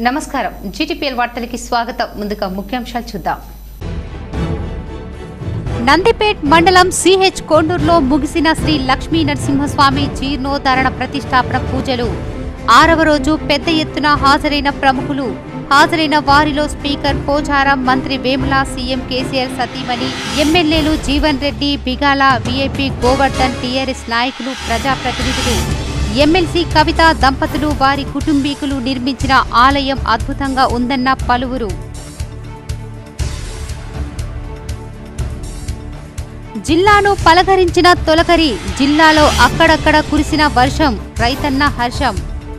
నమస్కారం జీటీపీఎల్ వార్తలకి స్వాగతం ముందుగా ముఖ్యాంశాలు చూద్దాం నందిపేట్ మండలం సిహెచ్ కోండూరులో ముగిసిన శ్రీ లక్ష్మీ నరసింహస్వామి జీర్ణోద్ధరణ ప్రతిష్టాపన పూజలు ఆరవ రోజు పెద్ద ఎత్తున హాజరైన ప్రముఖులు హాజరైన వారిలో స్పీకర్ పోచారం మంత్రి వేముల సీఎం కేసీఆర్ సతీమణి ఎమ్మెల్యేలు జీవన్ రెడ్డి బిగాల వీఐపీ గోవర్ధన్ టీఆర్ఎస్ నాయకులు ప్రజాప్రతినిధులు ఎమ్మెల్సీ కవిత దంపతులు వారి కుటుంబీకులు నిర్మించిన ఆలయం అద్భుతంగా ఉందన్న పలువురు జిల్లాను పలకరించిన తొలకరి జిల్లాలో అక్కడక్కడ కురిసిన వర్షం రైతన్న హర్షం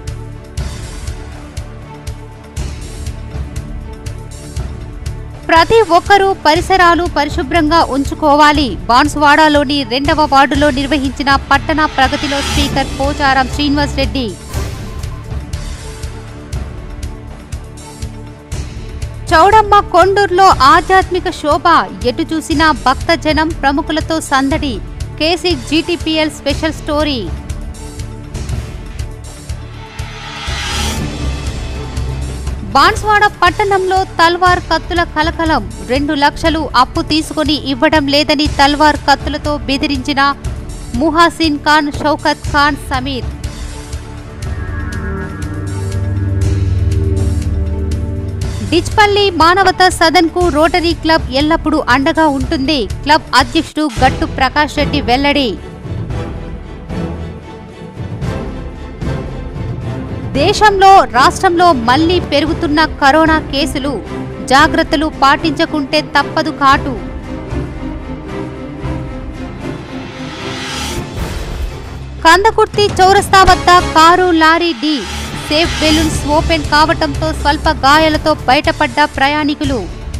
ప్రతి ఒక్కరూ పరిసరాలు పరిశుభ్రంగా ఉంచుకోవాలి బాన్సువాడలోని రెండవ వార్డులో నిర్వహించిన పట్టణ ప్రగతిలో స్పీకర్ పోచారం శ్రీనివాస్ రెడ్డి చౌడమ్మ కొండూరులో ఆధ్యాత్మిక శోభ ఎటు చూసినా భక్త జనం ప్రముఖులతో సందడి KC GTPL special story Banswada పట్టణంలో తల్వార్ కత్తుల కలకలం రెండు లక్షలు అప్పు తీసుకొని ఇవ్వడం లేదని తల్వార్ కత్తులతో బెదిరించిన ముహాసిన్ ఖాన్ షౌకత్ ఖాన్ సమీర్ డిచ్పల్లి మానవతా సదన్ కు రోటరీ క్లబ్ ఎల్లప్పుడూ అండగా ఉంటుంది క్లబ్ అధ్యక్షుడు గట్టు ప్రకాష్ రెడ్డి వెల్లడి దేశంలో రాష్ట్రంలో మళ్లీ పెరుగుతున్న కరోనా కేసులు జాగ్రత్తలు పాటించకుంటే తప్పదు కాటు కందకుర్తి చౌరస్తా వద్ద కారు లారీ ఢీ సేఫ్ బెలూన్స్ ఓపెన్ కావటంతో స్వల్ప గాయాలతో బయటపడ్డ ప్రయాణికులు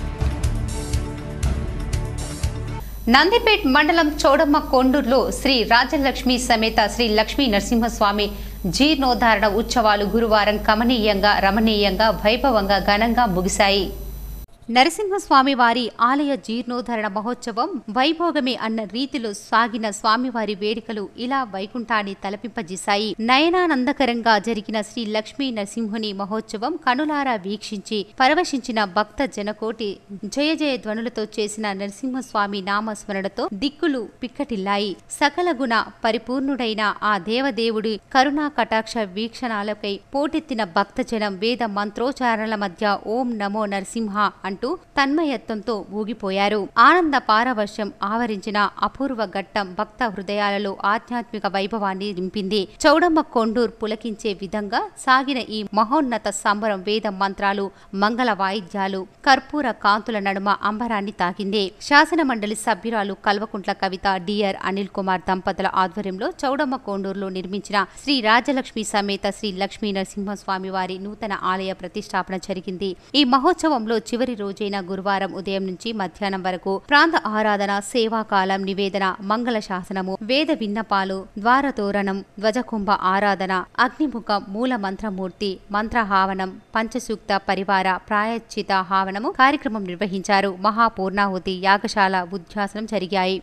నందిపేట్ మండలం చౌడమ్మ కొండూరులో శ్రీ రాజలక్ష్మి సమేత శ్రీ లక్ష్మీ నరసింహస్వామి జీర్ణోద్ధారణ ఉత్సవాలు గురువారం కమనీయంగా రమణీయంగా వైభవంగా ఘనంగా ముగిశాయి నరసింహస్వామి వారి ఆలయ జీర్ణోద్ధరణ మహోత్సవం వైభోగమే అన్న రీతిలో సాగిన స్వామివారి వేడుకలు ఇలా వైకుంఠాన్ని తలపింపజేశాయి నయనానందకరంగా జరిగిన శ్రీ లక్ష్మీ నరసింహుని మహోత్సవం కనులారా వీక్షించి పరవశించిన భక్త జనకోటి జయ జయ ధ్వనులతో చేసిన నరసింహస్వామి నామస్మరణతో దిక్కులు పిక్కటిల్లాయి సకల గుణ పరిపూర్ణుడైన ఆ దేవదేవుడి కరుణా కటాక్ష వీక్షణాలపై పోటెత్తిన భక్తజనం వేద మంత్రోచ్చారణల మధ్య ఓం నమో నరసింహ అంటూ తన్మయత్వంతో ఊగిపోయారు ఆనంద పారవర్షం ఆవరించిన అపూర్వ ఘట్టం భక్త హృదయాలలో ఆధ్యాత్మిక వైభవాన్ని నింపింది చౌడమ్మ కొండూర్ పులకించే విధంగా సాగిన ఈ మహోన్నత సంబరం వేద మంత్రాలు మంగళ వాయిద్యాలు కర్పూర కాంతుల నడుమ అంబరాన్ని తాకింది శాసన మండలి సభ్యురాలు కల్వకుంట్ల కవిత డిఆర్ అనిల్ కుమార్ దంపతుల ఆధ్వర్యంలో చౌడమ్మ కొండూరులో నిర్మించిన శ్రీ రాజలక్ష్మి సమేత శ్రీ లక్ష్మీ నరసింహస్వామి వారి నూతన ఆలయ ప్రతిష్టాపన జరిగింది ఈ మహోత్సవంలో చివరి రోజైన గురువారం ఉదయం నుంచి మధ్యాహ్నం వరకు ప్రాంత ఆరాధన సేవాకాలం నివేదన మంగళ శాసనము వేద విన్నపాలు ద్వారతోరణం ధ్వజకుంభ ఆరాధన అగ్నిముఖ మూల మంత్రమూర్తి మంత్రహావనం పంచసూక్త పరివార ప్రాయశ్చిత హావనము కార్యక్రమం నిర్వహించారు మహాపూర్ణాహుతి యాగశాల ఉద్యాసనం జరిగాయి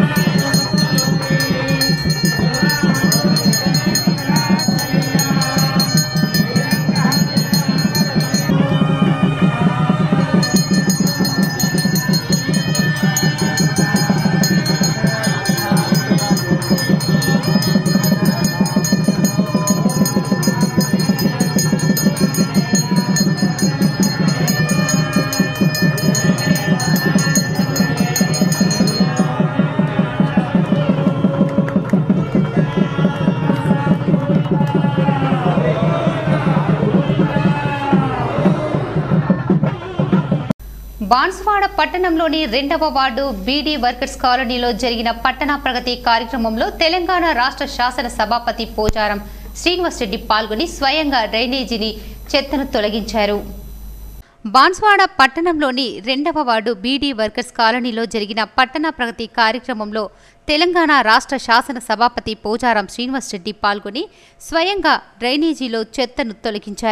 బాన్స్వాడ పట్టణంలోని రెండవ వార్డు బీడీ వర్కర్స్ కాలనీలో జరిగిన పట్టణ ప్రగతి కార్యక్రమంలో తెలంగాణ రాష్ట్ర శాసన సభాపతి పోచారం శ్రీనివాస్ రెడ్డి పాల్గొని స్వయంగా డ్రైనేజీని చెత్తను తొలగించారు బాన్స్వాడ పట్టణంలోని రెండవ వార్డు బీడీ వర్కర్స్ కాలనీలో జరిగిన పట్టణ ప్రగతి కార్యక్రమంలో తెలంగాణ రాష్ట్ర శాసన సభాపతి పోచారం శ్రీనివాస్ రెడ్డి పాల్గొని స్వయంగా డ్రైనేజీలో చెత్తను తొలగించారు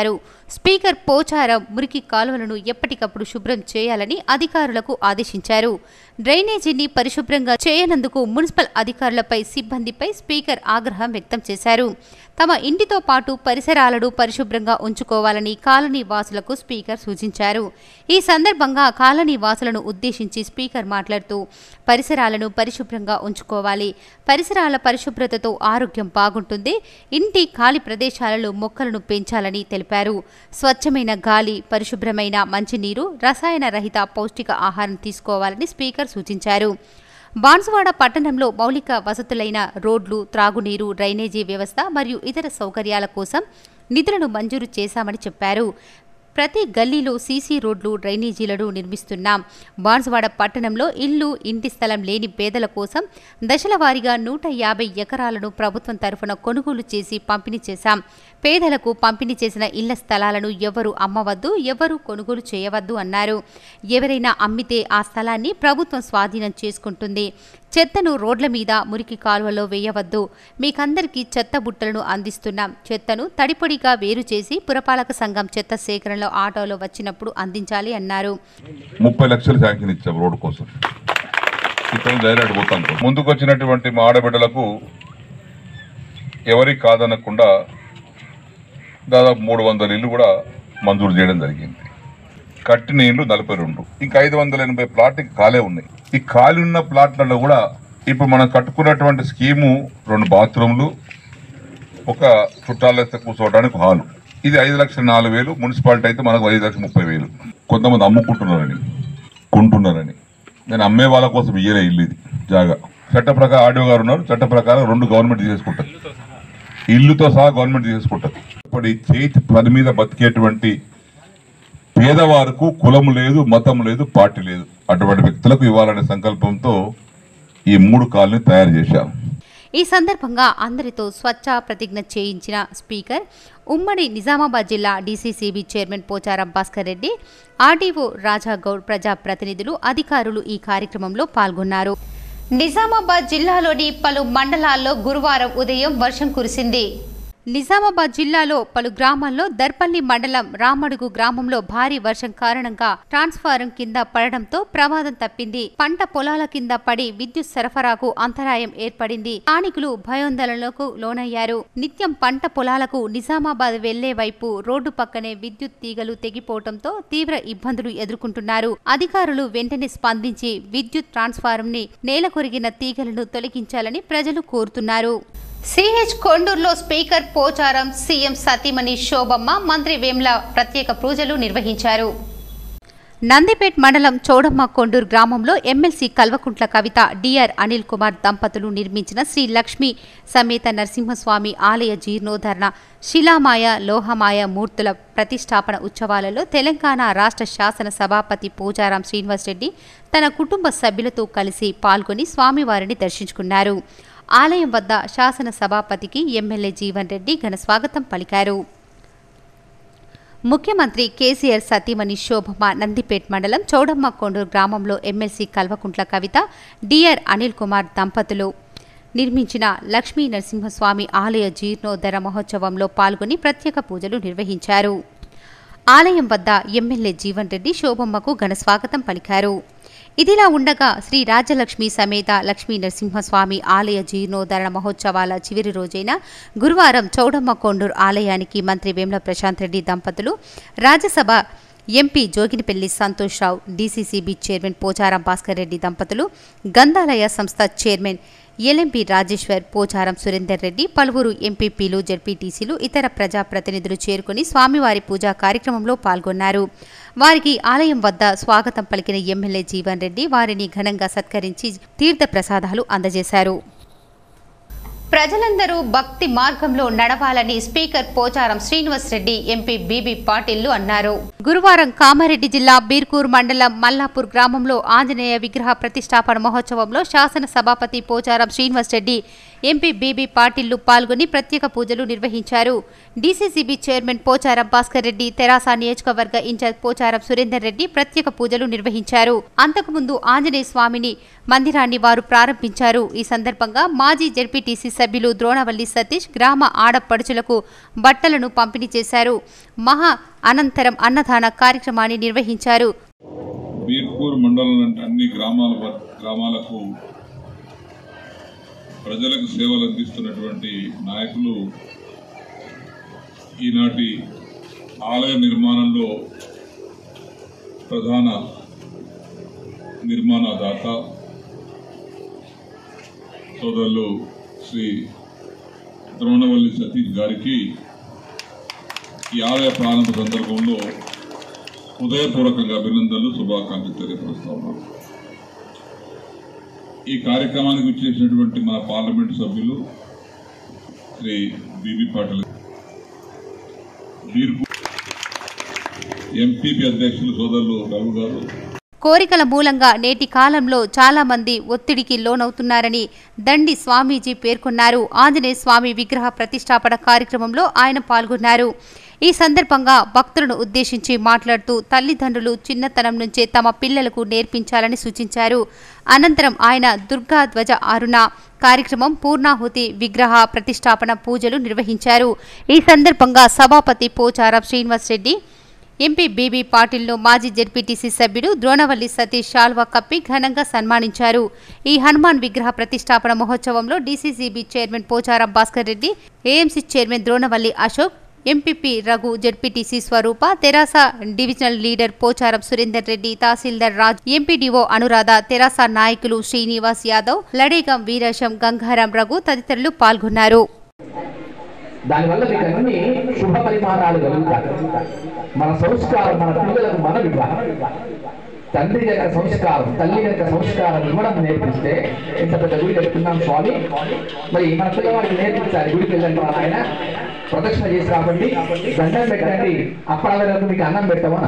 స్పీకర్ పోచారం మురికి కాలువలను ఎప్పటికప్పుడు శుభ్రం చేయాలని అధికారులకు ఆదేశించారు డ్రైనేజీని పరిశుభ్రంగా చేయనందుకు మున్సిపల్ అధికారులపై సిబ్బందిపై స్పీకర్ ఆగ్రహం వ్యక్తం చేశారు తమ ఇంటితో పాటు పరిసరాలను పరిశుభ్రంగా ఉంచుకోవాలని కాలనీ వాసులకు స్పీకర్ సూచించారు ఈ సందర్భంగా కాలనీ వాసులను ఉద్దేశించి స్పీకర్ మాట్లాడుతూ పరిసరాలను పరిశుభ్రంగా ఉంచుకోవాలి పరిసరాల పరిశుభ్రతతో ఆరోగ్యం బాగుంటుంది ఇంటి ఖాళీ ప్రదేశాలలో మొక్కలను పెంచాలని తెలిపారు స్వచ్ఛమైన గాలి పరిశుభ్రమైన మంచినీరు రసాయన రహిత పౌష్టిక ఆహారం తీసుకోవాలని స్పీకర్ సూచించారు బాన్సువాడ పట్టణంలో మౌలిక వసతులైన రోడ్లు త్రాగునీరు డ్రైనేజీ వ్యవస్థ మరియు ఇతర సౌకర్యాల కోసం నిధులను మంజూరు చేశామని చెప్పారు ప్రతి గల్లీలో సీసీ రోడ్లు డ్రైనేజీలను నిర్మిస్తున్నాం బాన్సువాడ పట్టణంలో ఇల్లు ఇంటి స్థలం లేని పేదల కోసం దశల వారీగా నూట యాభై ఎకరాలను ప్రభుత్వం తరఫున కొనుగోలు చేసి పంపిణీ చేశాం పేదలకు పంపిణీ చేసిన ఇళ్ల స్థలాలను ఎవరు అమ్మవద్దు ఎవరు కొనుగోలు చేయవద్దు అన్నారు ఎవరైనా అమ్మితే ఆ స్థలాన్ని ప్రభుత్వం స్వాధీనం చేసుకుంటుంది చెత్తను రోడ్ల మీద మురికి కాలువలో వేయవద్దు మీకందరికీ చెత్త బుట్టలను అందిస్తున్నాం చెత్తను తడిపొడిగా వేరు చేసి పురపాలక సంఘం చెత్త సేకరణలో ఆటోలో వచ్చినప్పుడు అందించాలి అన్నారు ముప్పై లక్షలు శాంక్షన్ ఇచ్చాం రోడ్డు కోసం ఇక్కడ డైరెక్ట్ పోతాం ముందుకు వచ్చినటువంటి మా ఆడబిడ్డలకు ఎవరికి కాదనకుండా దాదాపు మూడు వందల ఇల్లు కూడా మంజూరు చేయడం జరిగింది కట్టిన ఇల్లు నలభై రెండు ఇంకా ఐదు వందల ఎనభై ప్లాట్ ఖాళీ ఉన్నాయి ఈ ఖాళీ ఉన్న ప్లాట్లలో కూడా ఇప్పుడు మనం కట్టుకున్నటువంటి స్కీము రెండు బాత్రూమ్లు ఒక చుట్టాలతో కూర్చోవడానికి హాలు ఇది ఐదు లక్షల నాలుగు వేలు మున్సిపాలిటీ అయితే మనకు ఐదు లక్షల ముప్పై వేలు కొంతమంది అమ్ముకుంటున్నారని కొంటున్నారని నేను అమ్మే వాళ్ళ కోసం ఇయ్యలే ఇల్లు ఇది జాగా చట్ట ప్రకారం ఆడియో గారు ఉన్నారు చట్ట ప్రకారం రెండు గవర్నమెంట్ చేసుకుంటారు ఇల్లుతో సహా గవర్నమెంట్ చేసుకుంటారు ఇప్పుడు ఈ చేతి పని మీద బతికేటువంటి పేదవారికి కులం లేదు మతం లేదు పార్టీ లేదు అటువంటి వ్యక్తులకు ఇవ్వాలనే సంకల్పంతో ఈ మూడు కాలనీ తయారు చేశాం ఈ సందర్భంగా అందరితో స్వచ్ఛ ప్రతిజ్ఞ చేయించిన స్పీకర్ ఉమ్మడి నిజామాబాద్ జిల్లా DCCB chairman Pocharam Bhaskar Reddy RDO Rajagoud ప్రజాప్రతినిధులు అధికారులు ఈ కార్యక్రమంలో పాల్గొన్నారు నిజామాబాద్ జిల్లాలోని పలు మండలాల్లో గురువారం ఉదయం వర్షం కురిసింది నిజామాబాద్ జిల్లాలో పలు గ్రామాల్లో దర్పల్లి మండలం రామడుగు గ్రామంలో భారీ వర్షం కారణంగా ట్రాన్స్ఫారం కింద పడడంతో ప్రమాదం తప్పింది పంట పొలాల కింద పడి విద్యుత్ సరఫరాకు అంతరాయం ఏర్పడింది స్థానికులు భయోందోళనకు లోనయ్యారు నిత్యం పంట పొలాలకు నిజామాబాద్ వెళ్లే వైపు రోడ్డు పక్కనే విద్యుత్ తీగలు తెగిపోవడంతో తీవ్ర ఇబ్బందులు ఎదుర్కొంటున్నారు అధికారులు వెంటనే స్పందించి విద్యుత్ ట్రాన్స్ఫారం ని నేల కొరిగిన తీగలను తొలగించాలని ప్రజలు కోరుతున్నారు సిహెచ్ కొండూరులో స్పీకర్ పోచారం సీఎం సతీమణి శోభమ్మ మంత్రి వేమ్ల ప్రత్యేక పూజలు నిర్వహించారు నందిపేట్ మండలం చౌడమ్మ కొండూరు గ్రామంలో ఎమ్మెల్సీ కల్వకుంట్ల కవిత డిఆర్ అనిల్ కుమార్ దంపతులు నిర్మించిన శ్రీ లక్ష్మీ సమేత నరసింహస్వామి ఆలయ జీర్ణోద్ధరణ శిలామాయ లోహమాయ మూర్తుల ప్రతిష్టాపన ఉత్సవాలలో తెలంగాణ రాష్ట్ర శాసన సభాపతి పోచారం శ్రీనివాస్ రెడ్డి తన కుటుంబ సభ్యులతో కలిసి పాల్గొని స్వామివారిని దర్శించుకున్నారు ఆలయం వద్ద శాసన సభాపతికి ఎమ్మెల్యే జీవన్ రెడ్డి ఘన స్వాగతం పలికారు ముఖ్యమంత్రి కేసీఆర్ సతీమణి శోభమ్మ నందిపేట్ మండలం చౌడమ్మ కొండూరు గ్రామంలో ఎమ్మెల్సీ కల్వకుంట్ల కవిత డిఆర్ అనిల్ కుమార్ దంపతులు నిర్మించిన లక్ష్మీ నరసింహస్వామి ఆలయ జీర్ణోద్ధర మహోత్సవంలో పాల్గొని ప్రత్యేక పూజలు నిర్వహించారు ఆలయం వద్ద ఎమ్మెల్యే జీవన్ రెడ్డి శోభమ్మకు ఘన స్వాగతం పలికారు ఇదిలా ఉండగా శ్రీ రాజలక్ష్మి సమేత లక్ష్మీ నరసింహస్వామి ఆలయ జీర్ణోద్ధరణ మహోత్సవాల చివరి రోజైన గురువారం చౌడమ్మ కొండూరు ఆలయానికి మంత్రి వేముల ప్రశాంత్ రెడ్డి దంపతులు Rajya Sabha MP Joginipalli Santosh Rao DCCB chairman Pocharam Bhaskar Reddy దంపతులు గంధాలయ సంస్థ చైర్మన్ ఎల్ఎంపీ రాజేశ్వర్ పోచారం సురేందర్ రెడ్డి పలువురు ఎంపీపీలు జడ్పీటీసీలు ఇతర ప్రజాప్రతినిధులు చేరుకుని స్వామివారి పూజా కార్యక్రమంలో పాల్గొన్నారు వారికి ఆలయం వద్ద స్వాగతం పలికిన ఎమ్మెల్యే జీవన్ రెడ్డి వారిని ఘనంగా సత్కరించి తీర్థ ప్రసాదాలు అందజేశారు ప్రజలందరూ భక్తి మార్గంలో నడవాలని speaker Pocharam Srinivas Reddy MP BB పాటిల్లు అన్నారు గురువారం కామారెడ్డి జిల్లా బీర్కూర్ మండలం మల్లాపూర్ గ్రామంలో ఆంజనేయ విగ్రహ ప్రతిష్టాపన మహోత్సవంలో శాసన సభాపతి పోచారం శ్రీనివాస్ రెడ్డి ఎంపీ బీబీ పాటిల్లు పాల్గొని ప్రత్యేక పూజలు నిర్వహించారు డీసీసీబీ చైర్మన్ పోచారం భాస్కర్ రెడ్డి తెరాస నియోజకవర్గ ఇన్ఛార్జ్ పోచారం సురేందర్ రెడ్డి ప్రత్యేక పూజలు నిర్వహించారు అంతకుముందు ఆంజనేయ స్వామిని మందిరాన్ని వారు ప్రారంభించారు ఈ సందర్భంగా మాజీ జెడ్పీటీసీ సభ్యులు ద్రోణవల్లి సతీష్ గ్రామ ఆడపడుచులకు బట్టలను పంపిణీ చేశారు మహా అనంతరం అన్నదాన కార్యక్రమాన్ని నిర్వహించారు బీర్పూర్ మండలం అంటే అన్ని గ్రామాల వ- గ్రామాలకు ప్రజలకు సేవలు అందిస్తున్నటువంటి నాయకులు ఈనాటి ఆలయ నిర్మాణంలో ప్రధాన నిర్మాణదాత సోదరులు శ్రీ ద్రోణవల్లి సతీష్ గారికి ఈ ఆలయ ప్రారంభ సందర్భంలో హృదయపూర్వకంగా అభినందనలు శుభాకాంక్షలు తెలియపరుస్తా ఉన్నాను ఈ కార్యక్రమానికి వచ్చేసినటువంటి మన పార్లమెంట్ సభ్యులు శ్రీ బిబి పాటిల్ బీర్పు ఎంపీపీ అధ్యక్షులు సోదరులు రఘు గారు కోరికల మూలంగా నేటి కాలంలో చాలా మంది ఒత్తిడికి లోనవుతున్నారని దండి స్వామీజీ పేర్కొన్నారు ఆంజనేయ స్వామి విగ్రహ ప్రతిష్టాపన కార్యక్రమంలో ఆయన పాల్గొన్నారు ఈ సందర్భంగా భక్తులను ఉద్దేశించి మాట్లాడుతూ తల్లిదండ్రులు చిన్నతనం నుంచే తమ పిల్లలకు నేర్పించాలని సూచించారు అనంతరం ఆయన దుర్గా ధ్వజ అరుణ కార్యక్రమం పూర్ణాహుతి విగ్రహ ప్రతిష్టాపన పూజలు నిర్వహించారు ఈ సందర్భంగా సభాపతి పోచారం శ్రీనివాస్ రెడ్డి ఎంపీ బీబీ పాటిల్ను మాజీ జెడ్పీటీసీ సభ్యుడు ద్రోణవల్లి సతీష్ శాల్వా కప్పి ఘనంగా సన్మానించారు ఈ హనుమాన్ విగ్రహ ప్రతిష్టాపన మహోత్సవంలో DCCB chairman Pocharam Bhaskar Reddy AMC chairman Dronavalli Ashok MPP Raghu ZPTC Swarupa Terasa divisional leader Pocharam Surender Reddy tahsildar Raj MPDO Anuradha Terasa నాయకులు శ్రీనివాస్ యాదవ్ లడేగం వీరేశం గంగారాం రఘు తదితరులు పాల్గొన్నారు దానివల్ల మీకు అన్ని శుభ పరిమాణాలు కలుగుతాయి మన సంస్కారం మన పిల్లలకు మనం ఇవ్వాలి తండ్రి కనుక సంస్కారం తల్లి కనుక సంస్కారం ఇవ్వడం నేర్పిస్తే ఇంత పెద్ద గుడి కట్టుకున్నాం స్వామి మరి మన పిల్లవాడికి నేర్పించాలి గుడికి వెళ్ళండి మా ఆయన ప్రదక్షిణ చేసి కాబట్టి దండం పెట్టండి అప్పటి వరకు మీకు అన్నం పెట్టమా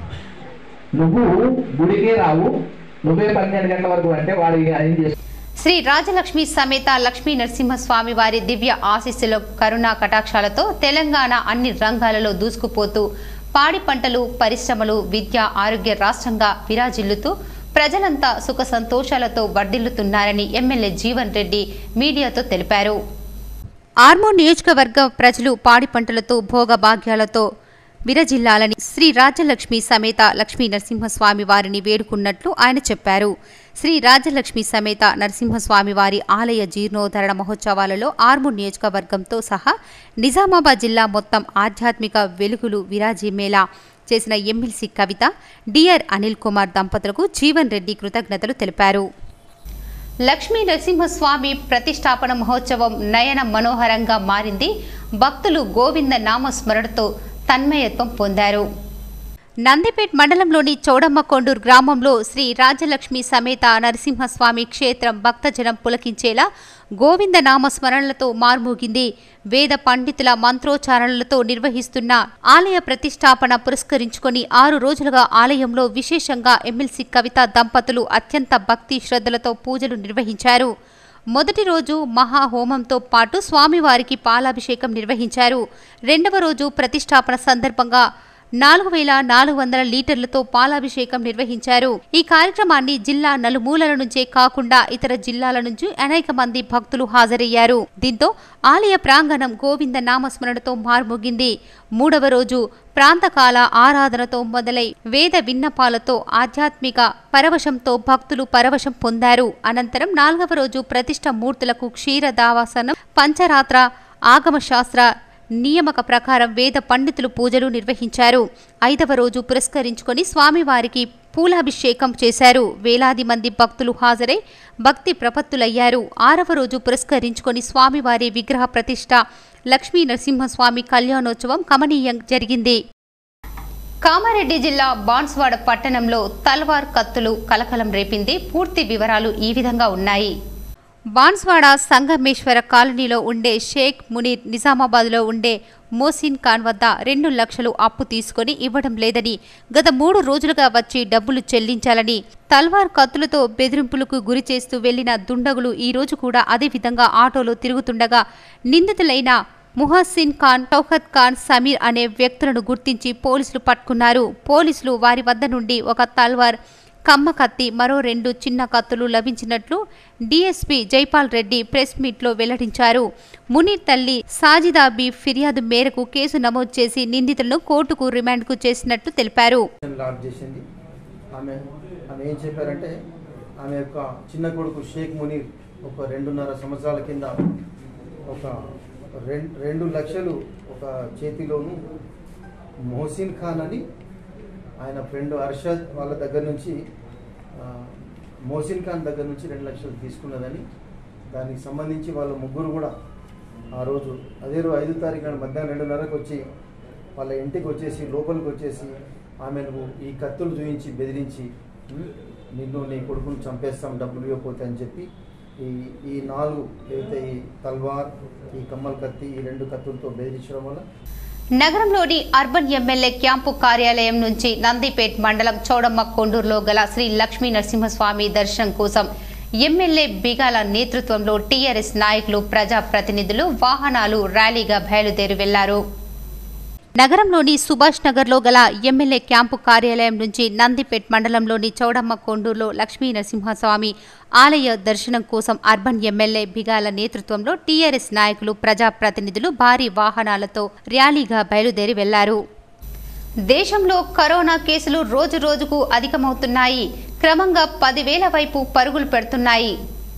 నువ్వు గుడికే రావు నువ్వే పన్నెండు గంటల వరకు అంటే వాడు ఏం చేస్తావు శ్రీ రాజలక్ష్మి సమేత లక్ష్మీ నరసింహస్వామి వారి దివ్య ఆశీస్సుల కరుణా కటాక్షాలతో తెలంగాణ అన్ని రంగాలలో దూసుకుపోతూ పాడి పంటలు పరిశ్రమలు విద్య ఆరోగ్య రాష్ట్రంగా విరాజిల్లుతూ ప్రజలంతా సుఖ సంతోషాలతో వర్ధిల్లుతున్నారని ఎమ్మెల్యే జీవన్ రెడ్డి మీడియాతో తెలిపారు ఆర్మూర్ నియోజకవర్గ ప్రజలు పాడి పంటలతో భోగ భాగ్యాలతో విరజిల్లాలని శ్రీ రాజలక్ష్మి సమేత లక్ష్మీ నరసింహస్వామి వారిని వేడుకున్నట్లు ఆయన చెప్పారు శ్రీ రాజలక్ష్మి సమేత నరసింహస్వామి వారి ఆలయ జీర్ణోద్ధరణ మహోత్సవాలలో ఆర్మూర్ నియోజకవర్గంతో సహా నిజామాబాద్ జిల్లా మొత్తం ఆధ్యాత్మిక వెలుగులు విరాజిమ్మేలా చేసిన ఎమ్మెల్సీ కవిత డిఆర్ అనిల్ కుమార్ దంపతులకు జీవన్ రెడ్డి కృతజ్ఞతలు తెలిపారు లక్ష్మీ నరసింహస్వామి ప్రతిష్టాపన మహోత్సవం నయన మనోహరంగా మారింది భక్తులు గోవింద నామస్మరణతో తన్మయత్వం పొందారు నందిపేట్ మండలంలోని చౌడమ్మ కొండూరు గ్రామంలో శ్రీ రాజలక్ష్మి సమేత నరసింహస్వామి క్షేత్రం భక్తజనం పులకించేలా గోవింద నామస్మరణలతో మార్మోగింది వేద పండితుల మంత్రోచ్చారణలతో నిర్వహిస్తున్న ఆలయ ప్రతిష్టాపన పురస్కరించుకొని ఆరు రోజులుగా ఆలయంలో విశేషంగా ఎమ్మెల్సీ కవిత దంపతులు అత్యంత భక్తి శ్రద్ధలతో పూజలు నిర్వహించారు మొదటి రోజు మహాహోమంతో పాటు స్వామివారికి పాలాభిషేకం నిర్వహించారు రెండవ రోజు ప్రతిష్టాపన సందర్భంగా నాలుగు వేల నాలుగు వందల లీటర్లతో పాలాభిషేకం నిర్వహించారు ఈ కార్యక్రమాన్ని జిల్లా నలుమూలల నుంచే కాకుండా ఇతర జిల్లాల నుంచి అనేక మంది భక్తులు హాజరయ్యారు దీంతో ఆలయ ప్రాంగణం గోవింద నామస్మరణతో మార్మోగింది మూడవ రోజు ప్రాంతకాల ఆరాధనతో మొదలై వేద విన్నపాలతో ఆధ్యాత్మిక పరవశంతో భక్తులు పరవశం పొందారు అనంతరం నాలుగవ రోజు ప్రతిష్ట మూర్తులకు క్షీర దావాసనం పంచరాత్ర ఆగమ శాస్త్ర నియమక ప్రకారం వేద పండితులు పూజలు నిర్వహించారు ఐదవ రోజు పురస్కరించుకొని స్వామివారికి పూలాభిషేకం చేశారు వేలాది మంది భక్తులు హాజరై భక్తి ప్రపత్తులయ్యారు ఆరవ రోజు పురస్కరించుకొని స్వామివారి విగ్రహ ప్రతిష్ట లక్ష్మీ నరసింహస్వామి కళ్యాణోత్సవం కమనీయం జరిగింది కామారెడ్డి జిల్లా బాన్స్వాడ పట్టణంలో తల్వార్ కత్తులు కలకలం రేపింది పూర్తి వివరాలు ఈ విధంగా ఉన్నాయి బాన్స్వాడ సంగమేశ్వర కాలనీలో ఉండే షేక్ మునీర్ నిజామాబాద్లో ఉండే మోసిన్ ఖాన్ వద్ద రెండు లక్షలు అప్పు తీసుకొని ఇవ్వడం లేదని గత మూడు రోజులుగా వచ్చి డబ్బులు చెల్లించాలని తల్వార్ కత్తులతో బెదిరింపులకు గురి చేస్తూ వెళ్లిన దుండగులు ఈ రోజు కూడా అదే విధంగా ఆటోలో తిరుగుతుండగా నిందితులైన ముహసిన్ ఖాన్ టౌహద్ ఖాన్ సమీర్ అనే వ్యక్తులను గుర్తించి పోలీసులు పట్టుకున్నారు పోలీసులు వారి వద్ద నుండి ఒక తల్వార్ కమ్మ కత్తి మరో రెండు చిన్న కత్తులు లభించినట్లు డీఎస్పీ జైపాల్ రెడ్డి ప్రెస్ మీట్లో వెల్లడించారు మునీర్ తల్లి సాజిదాబీ ఫిర్యాదు మేరకు కేసు నమోదు చేసి నిందితులను కోర్టుకు రిమాండ్కు చేసినట్లు తెలిపారు లాక్ చేసింది ఆమె ఆమె ఏం చెప్పారంటే ఆమె యొక్క చిన్న కొడుకు షేక్ మునీర్ ఒక రెండున్నర సంవత్సరాల కింద ఒక రెండు రెండు లక్షలు ఒక చేతిలోను మొహసిన్ ఖాన్ అని ఆయన ఫ్రెండ్ అర్షద్ వాళ్ళ దగ్గర నుంచి ఆ, మొహసిన్ ఖాన్ దగ్గర నుంచి రెండు లక్షలు తీసుకున్నదని దానికి సంబంధించి వాళ్ళ ముగ్గురు కూడా ఆ రోజు అదే రోజు ఐదో తారీఖు నాడు మధ్యాహ్నం రెండున్నరకు వచ్చి వాళ్ళ ఇంటికి వచ్చేసి లోపలికి వచ్చేసి ఆమెను ఈ కత్తులు చూపించి బెదిరించి "ఉం, నిన్ను నీ కొడుకును చంపేస్తాం డబ్బులు ఇవ్వకపోతే అని చెప్పి ఈ ఈ నాలుగు ఏవైతే ఈ తల్వార్ ఈ కమ్మల్ కత్తి ఈ రెండు కత్తులతో బెదిరించడం వల్ల నగరంలోని అర్బన్ ఎమ్మెల్యే క్యాంపు కార్యాలయం నుంచి నందిపేట్ మండలం చౌడమ్మ కొండూరులో గల శ్రీ లక్ష్మీ నరసింహస్వామి దర్శనం కోసం ఎమ్మెల్యే బిగాల నేతృత్వంలో టీఆర్ఎస్ నాయకులు ప్రజాప్రతినిధులు వాహనాలు ర్యాలీగా బయలుదేరి వెళ్లారు నగరంలోని సుభాష్ నగర్లో గల ఎమ్మెల్యే క్యాంపు కార్యాలయం నుంచి నందిపేట్ మండలంలోని చౌడమ్మ కొండూరులో లక్ష్మీ నరసింహస్వామి ఆలయ దర్శనం కోసం అర్బన్ ఎమ్మెల్యే బిగాల నేతృత్వంలో టీఆర్ఎస్ నాయకులు ప్రజాప్రతినిధులు భారీ వాహనాలతో ర్యాలీగా బయలుదేరి వెళ్లారు దేశంలో కరోనా కేసులు రోజు రోజుకు అధికమవుతున్నాయి క్రమంగా పదివేల వైపు పరుగులు పెడుతున్నాయి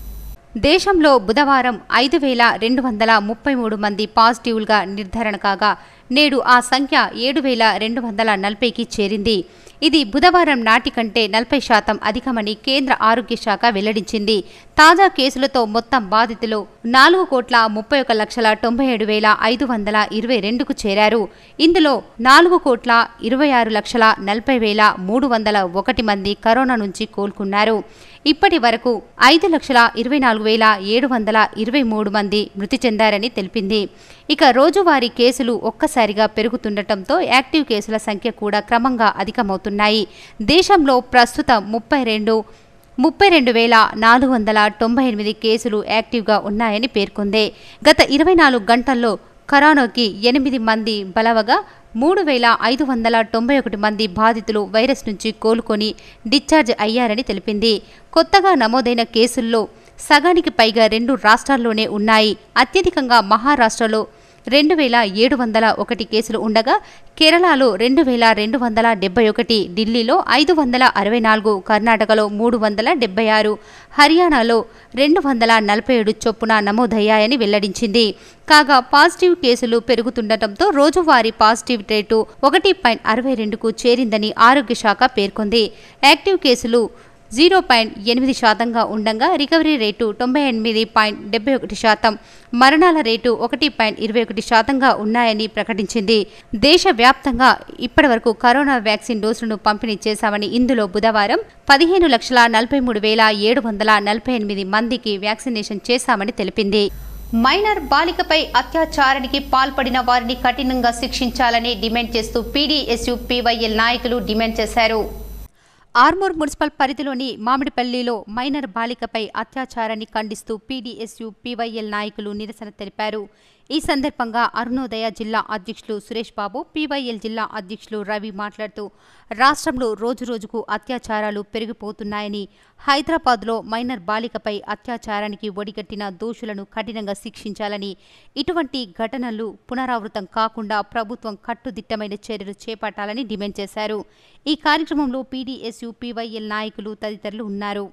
దేశంలో బుధవారం ఐదు వేల రెండు వందల ముప్పై మూడు మంది పాజిటివ్లుగా నిర్ధారణ కాగా నేడు ఆ సంఖ్య ఏడు వేల రెండు వందల నలభైకి చేరింది ఇది బుధవారం నాటి కంటే నలభై శాతం అధికమని కేంద్ర ఆరోగ్య శాఖ వెల్లడించింది తాజా కేసులతో మొత్తం బాధితులు నాలుగు కోట్ల ముప్పై ఒక లక్షల తొంభై ఏడు వేల ఐదు వందల ఇరవై రెండుకు చేరారు ఇందులో నాలుగు కోట్ల ఇరవై ఆరు లక్షల నలభై వేల మూడు వందల ఒకటి మంది కరోనా నుంచి కోలుకున్నారు ఇప్పటి వరకు ఐదు లక్షల ఇరవై నాలుగు వేల ఏడు వందల ఇరవై మూడు మంది మృతి చెందారని తెలిపింది ఇక రోజువారీ కేసులు ఒక్కసారిగా పెరుగుతుండటంతో యాక్టివ్ కేసుల సంఖ్య కూడా క్రమంగా అధికమవుతున్నాయి దేశంలో ప్రస్తుతం ముప్పై రెండు ముప్పై రెండు వేల నాలుగు వందల తొంభై ఎనిమిది కేసులు యాక్టివ్గా ఉన్నాయని పేర్కొంది గత ఇరవై నాలుగు గంటల్లో కరోనాకి ఎనిమిది మంది బలవగా మూడు వేల ఐదు వందల తొంభై ఒకటి మంది బాధితులు వైరస్ నుంచి కోలుకొని డిశ్చార్జ్ అయ్యారని తెలిపింది కొత్తగా నమోదైన కేసుల్లో సగానికి పైగా రెండు రాష్ట్రాల్లోనే ఉన్నాయి అత్యధికంగా మహారాష్ట్రలో రెండు వేల ఏడు వందల ఒకటి కేసులు ఉండగా కేరళలో రెండు వేల రెండు వందల డెబ్బై ఒకటి ఢిల్లీలో ఐదు వందల అరవై నాలుగు కర్ణాటకలో మూడు వందల డెబ్బై ఆరు హర్యానాలో రెండు వందల నలభై ఏడు చొప్పున నమోదయ్యాయని వెల్లడించింది కాగా పాజిటివ్ కేసులు పెరుగుతుండటంతో రోజువారీ పాజిటివ్ రేటు ఒకటి పాయింట్ అరవై రెండుకు చేరిందని ఆరోగ్య శాఖ పేర్కొంది యాక్టివ్ కేసులు జీరో పాయింట్ ఎనిమిది శాతంగా ఉండగా రికవరీ రేటు తొంభై ఎనిమిది పాయింట్ డెబ్బై ఒకటి శాతం మరణాల రేటు ఒకటి పాయింట్ ఇరవై ఒకటి శాతంగా ఉన్నాయని ప్రకటించింది దేశవ్యాప్తంగా ఇప్పటివరకు కరోనా వ్యాక్సిన్ డోసులను పంపిణీ చేశామని ఇందులో బుధవారం పదిహేను లక్షల నలభై మూడు వేల ఏడు వందల నలభై ఎనిమిది మందికి వ్యాక్సినేషన్ చేశామని తెలిపింది మైనర్ బాలికపై అత్యాచారానికి పాల్పడిన వారిని కఠినంగా శిక్షించాలని డిమాండ్ చేస్తూ పీడీఎస్యు పీవైఎల్ నాయకులు డిమాండ్ చేశారు ఆర్మూర్ మున్సిపల్ పరిధిలోని మామిడిపల్లిలో మైనర్ బాలికపై అత్యాచారాన్ని ఖండిస్తూ పీడీఎస్యు పీవైఎల్ నాయకులు నిరసన తెలిపారు ఈ సందర్భంగా అరుణోదయ జిల్లా అధ్యక్షులు సురేష్ బాబు పీవైఎల్ జిల్లా అధ్యక్షులు రవి మాట్లాడుతూ రాష్ట్రంలో రోజురోజుకు అత్యాచారాలు పెరిగిపోతున్నాయని హైదరాబాద్లో మైనర్ బాలికపై అత్యాచారానికి ఒడిగట్టిన దోషులను కఠినంగా శిక్షించాలని ఇటువంటి ఘటనలు పునరావృతం కాకుండా ప్రభుత్వం కట్టుదిట్టమైన చర్యలు చేపట్టాలని డిమాండ్ చేశారు ఈ కార్యక్రమంలో పీడీఎస్యు పీవైఎల్ నాయకులు తదితరులు ఉన్నారు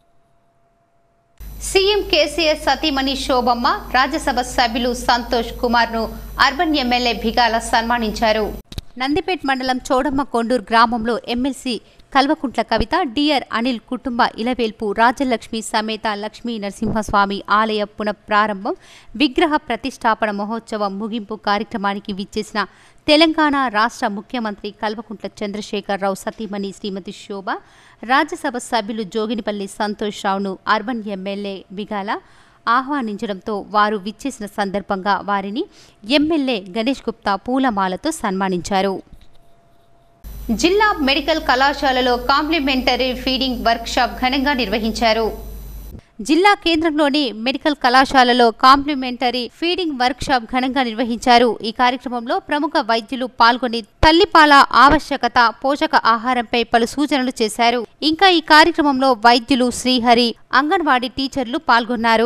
సీఎం కేసీఆర్ సతీమణి శోభమ్మ రాజ్యసభ సభ్యులు సంతోష్ కుమార్ను అర్బన్ ఎమ్మెల్యే భిగాల సన్మానించారు నందిపేట్ మండలం చౌడమ్మ కొండూరు గ్రామంలో ఎమ్మెల్సీ కల్వకుంట్ల కవిత డిఆర్ అనిల్ కుటుంబ ఇలవేల్పు రాజలక్ష్మి సమేత లక్ష్మీ నరసింహస్వామి ఆలయ పునఃప్రారంభం విగ్రహ ప్రతిష్టాపన మహోత్సవం ముగింపు కార్యక్రమానికి విచ్చేసిన తెలంగాణ రాష్ట్ర ముఖ్యమంత్రి కల్వకుంట్ల చంద్రశేఖరరావు సతీమణి శ్రీమతి శోభ రాజ్యసభ సభ్యులు జోగినిపల్లి సంతోష్ రావును అర్బన్ ఎమ్మెల్యే బిగాల ఆహ్వానించడంతో వారు విచ్చేసిన సందర్భంగా వారిని ఎమ్మెల్యే గణేష్ గుప్తా పూలమాలతో సన్మానించారు జిల్లా మెడికల్ కళాశాలలో కాంప్లిమెంటరీ ఫీడింగ్ వర్క్షాప్ ఘనంగా నిర్వహించారు జిల్లా కేంద్రంలోని మెడికల్ కళాశాలలో కాంప్లిమెంటరీ ఫీడింగ్ వర్క్ షాప్ ఘనంగా నిర్వహించారు ఈ కార్యక్రమంలో ప్రముఖ వైద్యులు పాల్గొని తల్లిపాల ఆవశ్యకత పోషక ఆహారంపై పలు సూచనలు చేశారు ఇంకా ఈ కార్యక్రమంలో వైద్యులు శ్రీహరి అంగన్వాడీ టీచర్లు పాల్గొన్నారు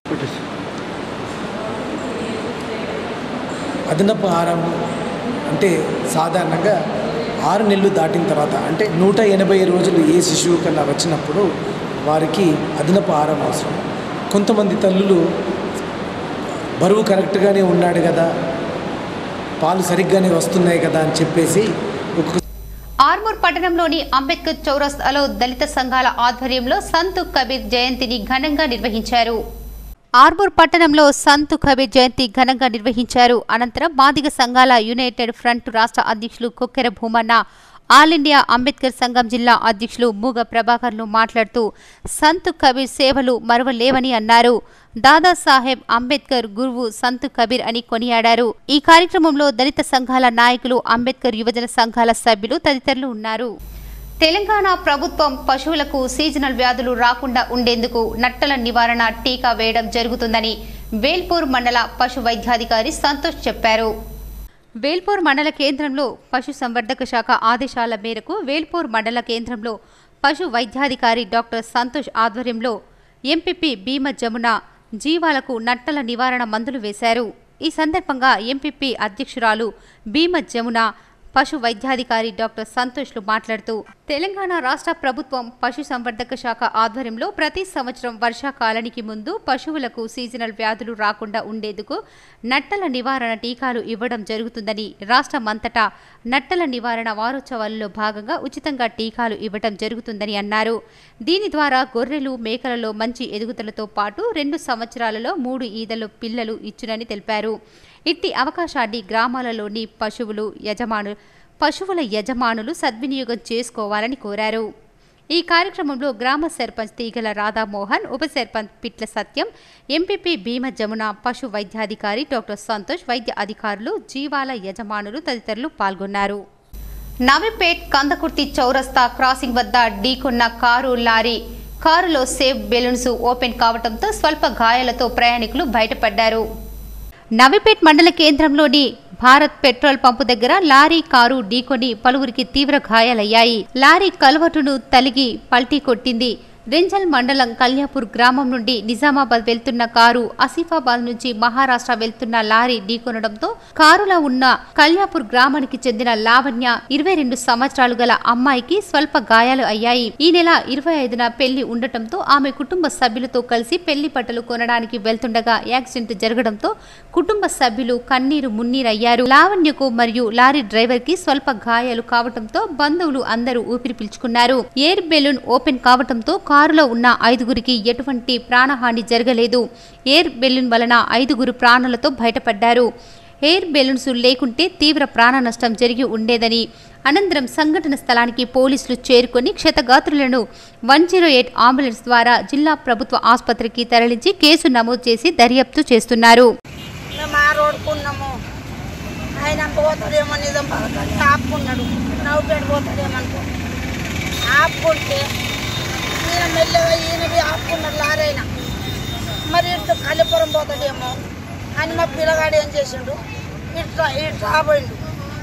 అదనపు ఆహారం అంటే సాధారణంగా ఆరు నెలలు దాటిన తర్వాత అంటే నూట ఎనభై రోజులు ఏ శిశువు కన్నా వచ్చినప్పుడు వారికి అదనపు ఆహారం అవసరం కొంతమంది తల్లులు బరువు కరెక్ట్గానే ఉన్నాడు కదా పాలు సరిగ్గానే వస్తున్నాయి కదా అని చెప్పేసి ఒక ఆర్మూర్ పట్టణంలోని అంబేద్కర్ చౌరస్తాలో దళిత సంఘాల ఆధ్వర్యంలో సంతు కబీర్ జయంతిని ఘనంగా నిర్వహించారు ఆర్మూర్ పట్టణంలో సంతు కబీర్ జయంతి ఘనంగా నిర్వహించారు అనంతరం మాదిగ సంఘాల యునైటెడ్ ఫ్రంట్ రాష్ట్ర అధ్యక్షులు కొక్కెర భూమన్న ఆల్ ఇండియా అంబేద్కర్ సంఘం జిల్లా అధ్యక్షులు మూగ ప్రభాకర్లు మాట్లాడుతూ సంతు కబీర్ సేవలు మరవలేవని అన్నారు దాదాసాహెబ్ అంబేద్కర్ గురువు సంతు కబీర్ అని కొనియాడారు ఈ కార్యక్రమంలో దళిత సంఘాల నాయకులు అంబేద్కర్ యువజన సంఘాల సభ్యులు తదితరులు ఉన్నారు తెలంగాణ ప్రభుత్వం పశువులకు సీజనల్ వ్యాధులు రాకుండా ఉండేందుకు నట్టల నివారణ టీకా వేయడం జరుగుతుందని వేల్పూర్ మండల పశు వైద్యాధికారి సంతోష్ చెప్పారు వేల్పూర్ మండల కేంద్రంలో పశు సంవర్ధక శాఖ ఆదేశాల మేరకు వేల్పూర్ మండల కేంద్రంలో పశు వైద్యాధికారి డాక్టర్ సంతోష్ ఆధ్వర్యంలో ఎంపీపీ భీమ జమున జీవాలకు నట్టల నివారణ మందులు వేశారు ఈ సందర్భంగా ఎంపీపీ అధ్యక్షురాలు భీమ జమున పశు వైద్యాధికారి డాక్టర్ సంతోష్లు మాట్లాడుతూ తెలంగాణ రాష్ట్ర ప్రభుత్వం పశు సంవర్ధక శాఖ ఆధ్వర్యంలో ప్రతి సంవత్సరం వర్షాకాలానికి ముందు పశువులకు సీజనల్ వ్యాధులు రాకుండా ఉండేందుకు నట్టల నివారణ టీకాలు ఇవ్వడం జరుగుతుందని రాష్ట్రమంతటా నట్టల నివారణ వారోత్సవాలలో భాగంగా ఉచితంగా టీకాలు ఇవ్వడం జరుగుతుందని అన్నారు దీని ద్వారా గొర్రెలు మేకలలో మంచి ఎదుగుదలతో పాటు రెండు సంవత్సరాలలో మూడు ఈదలు పిల్లలు ఇచ్చునని తెలిపారు ఇట్టి అవకాశాన్ని గ్రామాలలోని పశువులు యజమాను పశువుల యజమానులు సద్వినియోగం చేసుకోవాలని కోరారు ఈ కార్యక్రమంలో గ్రామ సర్పంచ్ తీగల రాధామోహన్ ఉప సర్పంచ్ పిట్ల సత్యం ఎంపీపీ భీమ జమున పశు వైద్యాధికారి డాక్టర్ సంతోష్ వైద్య అధికారులు జీవాల యజమానులు తదితరులు పాల్గొన్నారు నవిపేట్ కందకుర్తి చౌరస్తా క్రాసింగ్ వద్ద ఢీకొన్న కారు లారీ కారులో సేఫ్ బెలూన్స్ ఓపెన్ కావడంతో స్వల్ప గాయాలతో ప్రయాణికులు బయటపడ్డారు నవిపేట్ మండల కేంద్రంలోని భారత్ పెట్రోల్ పంపు దగ్గర లారీ కారు ఢీకొని పలువురికి తీవ్ర గాయాలయ్యాయి లారీ కలవటును తలిగి పల్టీ కొట్టింది రెంజల్ మండలం కల్యాపూర్ గ్రామం నుండి నిజామాబాద్ వెళ్తున్న కారు ఆసిఫాబాద్ నుంచి మహారాష్ట్ర వెళ్తున్న లారీ ఢీకొనడంతో కారులో ఉన్న కల్యాపూర్ గ్రామానికి చెందిన లావణ్య ఇరవై రెండు సంవత్సరాలు గల అమ్మాయికి స్వల్ప గాయాలు అయ్యాయి ఈ నెల ఇరవై ఐదున పెళ్లి ఉండటంతో ఆమె కుటుంబ సభ్యులతో కలిసి పెళ్లి బట్టలు కొనడానికి వెళ్తుండగా యాక్సిడెంట్ జరగడంతో కుటుంబ సభ్యులు కన్నీరు మున్నీరయ్యారు లావణ్యకు మరియు లారీ డ్రైవర్ కి స్వల్ప గాయాలు కావడంతో బంధువులు అందరూ ఊపిరి పీల్చుకున్నారు ఎయిర్ బెలూన్ ఓపెన్ కావడంతో కారులో ఉన్న ఐదుగురికి ఎటువంటి ప్రాణహాని జరగలేదు ఎయిర్ బెలూన్ వలన ఐదుగురు ప్రాణాలతో బయటపడ్డారు ఎయిర్ బెలూన్స్ లేకుంటే తీవ్ర ప్రాణ నష్టం జరిగి ఉండేదని అనంతరం సంఘటన స్థలానికి పోలీసులు చేరుకొని క్షతగాత్రులను వన్ జీరో ఎయిట్ అంబులెన్స్ ద్వారా జిల్లా ప్రభుత్వ ఆసుపత్రికి తరలించి కేసు నమోదు చేసి దర్యాప్తు చేస్తున్నారు మేము ఆ రోడ్కున్నాము ఆయన పోతాడేమో నిజం పడతాడు ఆపుకున్నాడు నవ్వుపేట పోతాడేమనుకో ఆపుకుంటే ఈయన మెల్లగా ఈయనవి ఆపుకున్నాడు లారైన మరి ఇటు కలిపురం పోతాడేమో అని మా పిల్లగాడు ఏం చేసిండు ఇట్లా ఇటు రాబోయిండు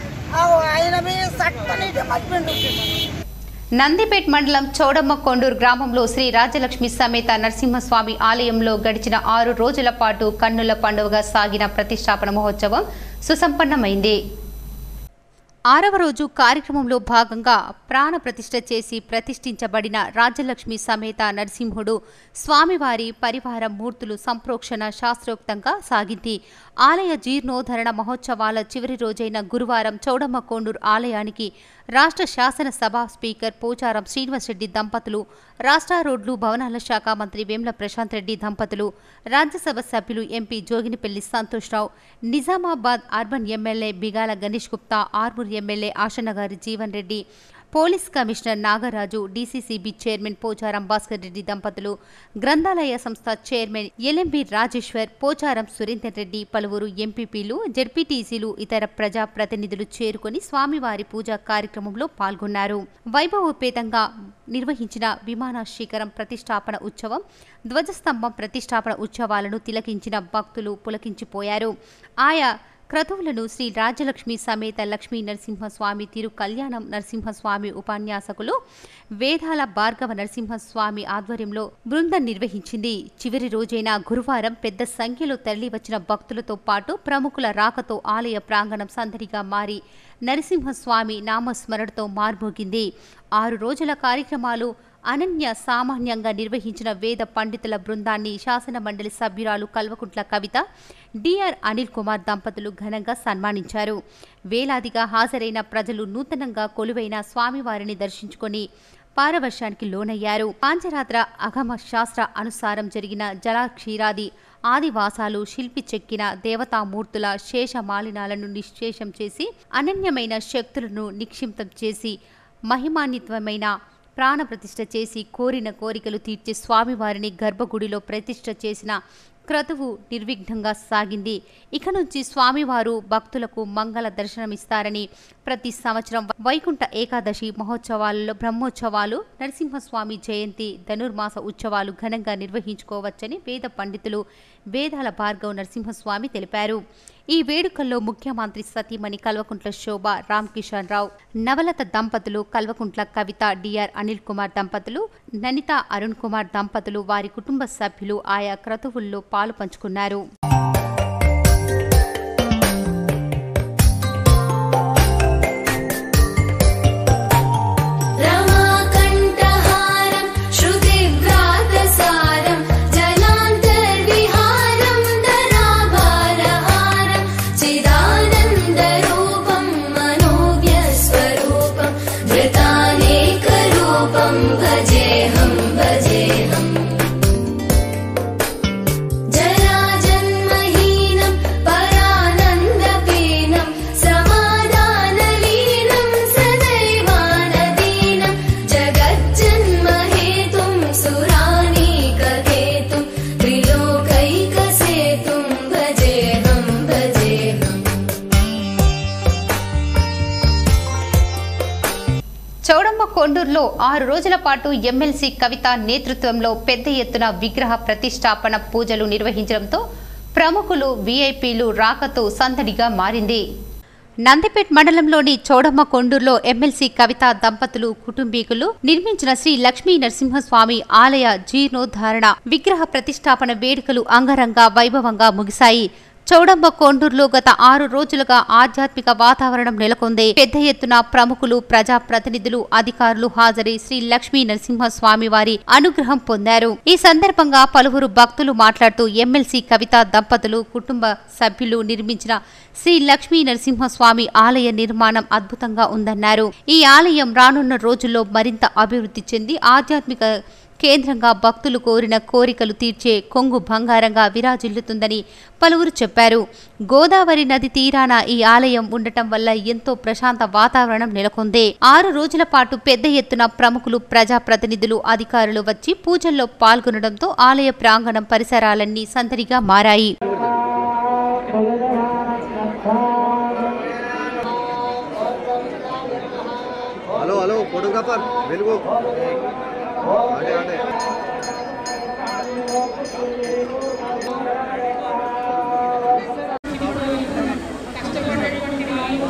ఆయనవి సట్టని మర్చిపోయిండు నందిపేట్ మండలం చౌడమ్మ కొండూరు గ్రామంలో శ్రీ రాజలక్ష్మి సమేత నరసింహస్వామి ఆలయంలో గడిచిన ఆరు రోజుల పాటు కన్నుల పండుగగా సాగిన ప్రతిష్టాపన మహోత్సవం సుసంపన్నమైంది ఆరవ రోజు కార్యక్రమంలో భాగంగా ప్రాణ ప్రతిష్ఠ చేసి ప్రతిష్ఠించబడిన రాజలక్ష్మి సమేత నరసింహుడు స్వామివారి పరివార మూర్తులు సంప్రోక్షణ శాస్త్రోక్తంగా సాగింది ఆలయ జీర్ణోద్ధరణ మహోత్సవాల చివరి రోజైన గురువారం చౌడమ్మ కోండూరు ఆలయానికి రాష్ట్ర శాసనసభ స్పీకర్ పోచారం శ్రీనివాసరెడ్డి దంపతులు రాష్ట్ర రోడ్లు భవనాల శాఖ మంత్రి వేముల ప్రశాంత్ రెడ్డి దంపతులు రాజ్యసభ సభ్యులు MP Joginipalli Santosh Rao Nizamabad urban MLA Bigala Ganesh Gupta Armoor MLA Ashannagari Jeevan Reddy police commissioner Nagaraju DCCB chairman Pocharam Bhaskar Reddy దంపతులు గ్రంథాలయ సంస్థ చైర్మన్ ఎల్ఎంబి రాజేశ్వర్ పోచారం సురేందర్ రెడ్డి పలువురు ఎంపీపీలు జెడ్పీటీసీలు ఇతర ప్రజా ప్రతినిధులు చేరుకొని స్వామివారి పూజా కార్యక్రమంలో పాల్గొన్నారు వైభవోపేతంగా నిర్వహించిన విమాన శిఖరం ప్రతిష్టాపన ఉత్సవం ధ్వజస్తంభం ప్రతిష్టాపన ఉత్సవాలను తిలకించిన భక్తులు పులకించిపోయారు ఆయా క్రతువులను శ్రీ రాజలక్ష్మి సమేత లక్ష్మీ నరసింహస్వామి తిరు కళ్యాణం నరసింహస్వామి ఉపన్యాసకులు వేదాల భార్గవ నరసింహస్వామి ఆధ్వర్యంలో బృందం నిర్వహించింది చివరి రోజైన గురువారం పెద్ద సంఖ్యలో తరలివచ్చిన భక్తులతో పాటు ప్రముఖుల రాకతో ఆలయ ప్రాంగణం సందడిగా మారి నరసింహస్వామి నామస్మరణతో మార్మోగింది ఆరు రోజుల కార్యక్రమాలు అనన్య సామాన్యంగా నిర్వహించిన వేద పండితుల బృందాన్ని శాసన మండలి సభ్యురాలు కల్వకుంట్ల కవిత డిఆర్ అనిల్ కుమార్ దంపతులు ఘనంగా సన్మానించారు వేలాదిగా హాజరైన ప్రజలు నూతనంగా కొలువైన స్వామివారిని దర్శించుకొని పారవర్షానికి లోనయ్యారు పాంచరాత్ర అగమ శాస్త్ర అనుసారం జరిగిన జలాక్షీరాది ఆదివాసాలు శిల్పి చెక్కిన దేవతామూర్తుల శేష మాలినాలను నిశ్శేషం చేసి అనన్యమైన శక్తులను నిక్షిప్తం చేసి మహిమాన్వితమైన ప్రాణప్రతిష్ఠ చేసి కోరిన కోరికలు తీర్చే స్వామివారిని గర్భగుడిలో ప్రతిష్ఠ చేసిన క్రతువు నిర్విఘ్నంగా సాగింది ఇక నుంచి స్వామివారు భక్తులకు మంగళ దర్శనమిస్తారని ప్రతి సంవత్సరం వైకుంఠ ఏకాదశి మహోత్సవాలలో బ్రహ్మోత్సవాలు నరసింహస్వామి జయంతి ధనుర్మాస ఉత్సవాలు ఘనంగా నిర్వహించుకోవచ్చని వేద పండితులు వేదాల భార్గవ్ నరసింహస్వామి తెలిపారు ఈ వేడుకల్లో ముఖ్యమంత్రి సతీమణి కల్వకుంట్ల శోభ రామ్ కిషన్ రావు నవలత దంపతులు కల్వకుంట్ల కవిత డిఆర్ అనిల్ కుమార్ దంపతులు ననిత అరుణ్ కుమార్ దంపతులు వారి కుటుంబ సభ్యులు ఆయా క్రతువుల్లో పాలు పంచుకున్నారు रमाकण्ठहारं श्रुतिव्रातसारं जलान्तर्विहारं धराभारहारं चिदानन्दरूपं मनोव्यस्वरूपं धृतानेकरूपं भजेऽहं भजेऽहम् जराजन्महीनं परानन्दपीनं समाधानलीनं सदैवानदीनं जगज्जन्महेतुं सुरानीककेतुं त्रिलोकैकसेतुं भजेऽहं भजेऽहम् చౌడమ్మ కొండూరులో ఆరు రోజుల పాటు ఎమ్మెల్సీ కవిత నేతృత్వంలో పెద్ద ఎత్తున విగ్రహ ప్రతిష్టాపన పూజలు నిర్వహించడంతో ప్రముఖులు వీఐపీలు రాకతో సందడిగా మారింది నందిపేట్ మండలంలోని చౌడమ్మ కొండూరులో ఎమ్మెల్సీ కవిత దంపతులు కుటుంబీకులు నిర్మించిన శ్రీ లక్ష్మీ నరసింహస్వామి ఆలయ జీర్ణోద్ధారణ విగ్రహ ప్రతిష్టాపన వేడుకలు అంగరంగ వైభవంగా ముగిశాయి చౌడమ్మ కొండూరులో గత ఆరు రోజులుగా ఆధ్యాత్మిక వాతావరణం నెలకొంది పెద్ద ఎత్తున ప్రముఖులు ప్రజా ప్రతినిధులు అధికారులు హాజరై శ్రీ లక్ష్మీ నరసింహస్వామి వారి అనుగ్రహం పొందారు ఈ సందర్భంగా పలువురు భక్తులు మాట్లాడుతూ ఎమ్మెల్సీ కవిత దంపతులు కుటుంబ సభ్యులు నిర్మించిన శ్రీ లక్ష్మీ నరసింహస్వామి ఆలయ నిర్మాణం అద్భుతంగా ఉందన్నారు ఈ ఆలయం రానున్న రోజుల్లో మరింత అభివృద్ధి చెంది ఆధ్యాత్మిక కేంద్రంగా భక్తులు కోరిన కోరికలు తీర్చే కొంగు బంగారంగా విరాజిల్లుతుందని పలువురు చెప్పారు గోదావరి నది తీరాన ఈ ఆలయం ఉండటం వల్ల ఎంతో ప్రశాంత వాతావరణం నెలకొంది ఆరు రోజుల పాటు పెద్ద ఎత్తున ప్రముఖులు ప్రజాప్రతినిధులు అధికారులు వచ్చి పూజల్లో పాల్గొనడంతో ఆలయ ప్రాంగణం పరిసరాలన్నీ సందడిగా మారాయి హలో హలో ఫోటోగ్రాఫర్ వెలుగు అడే అడే కష్టపడినటువంటి వాళ్ళు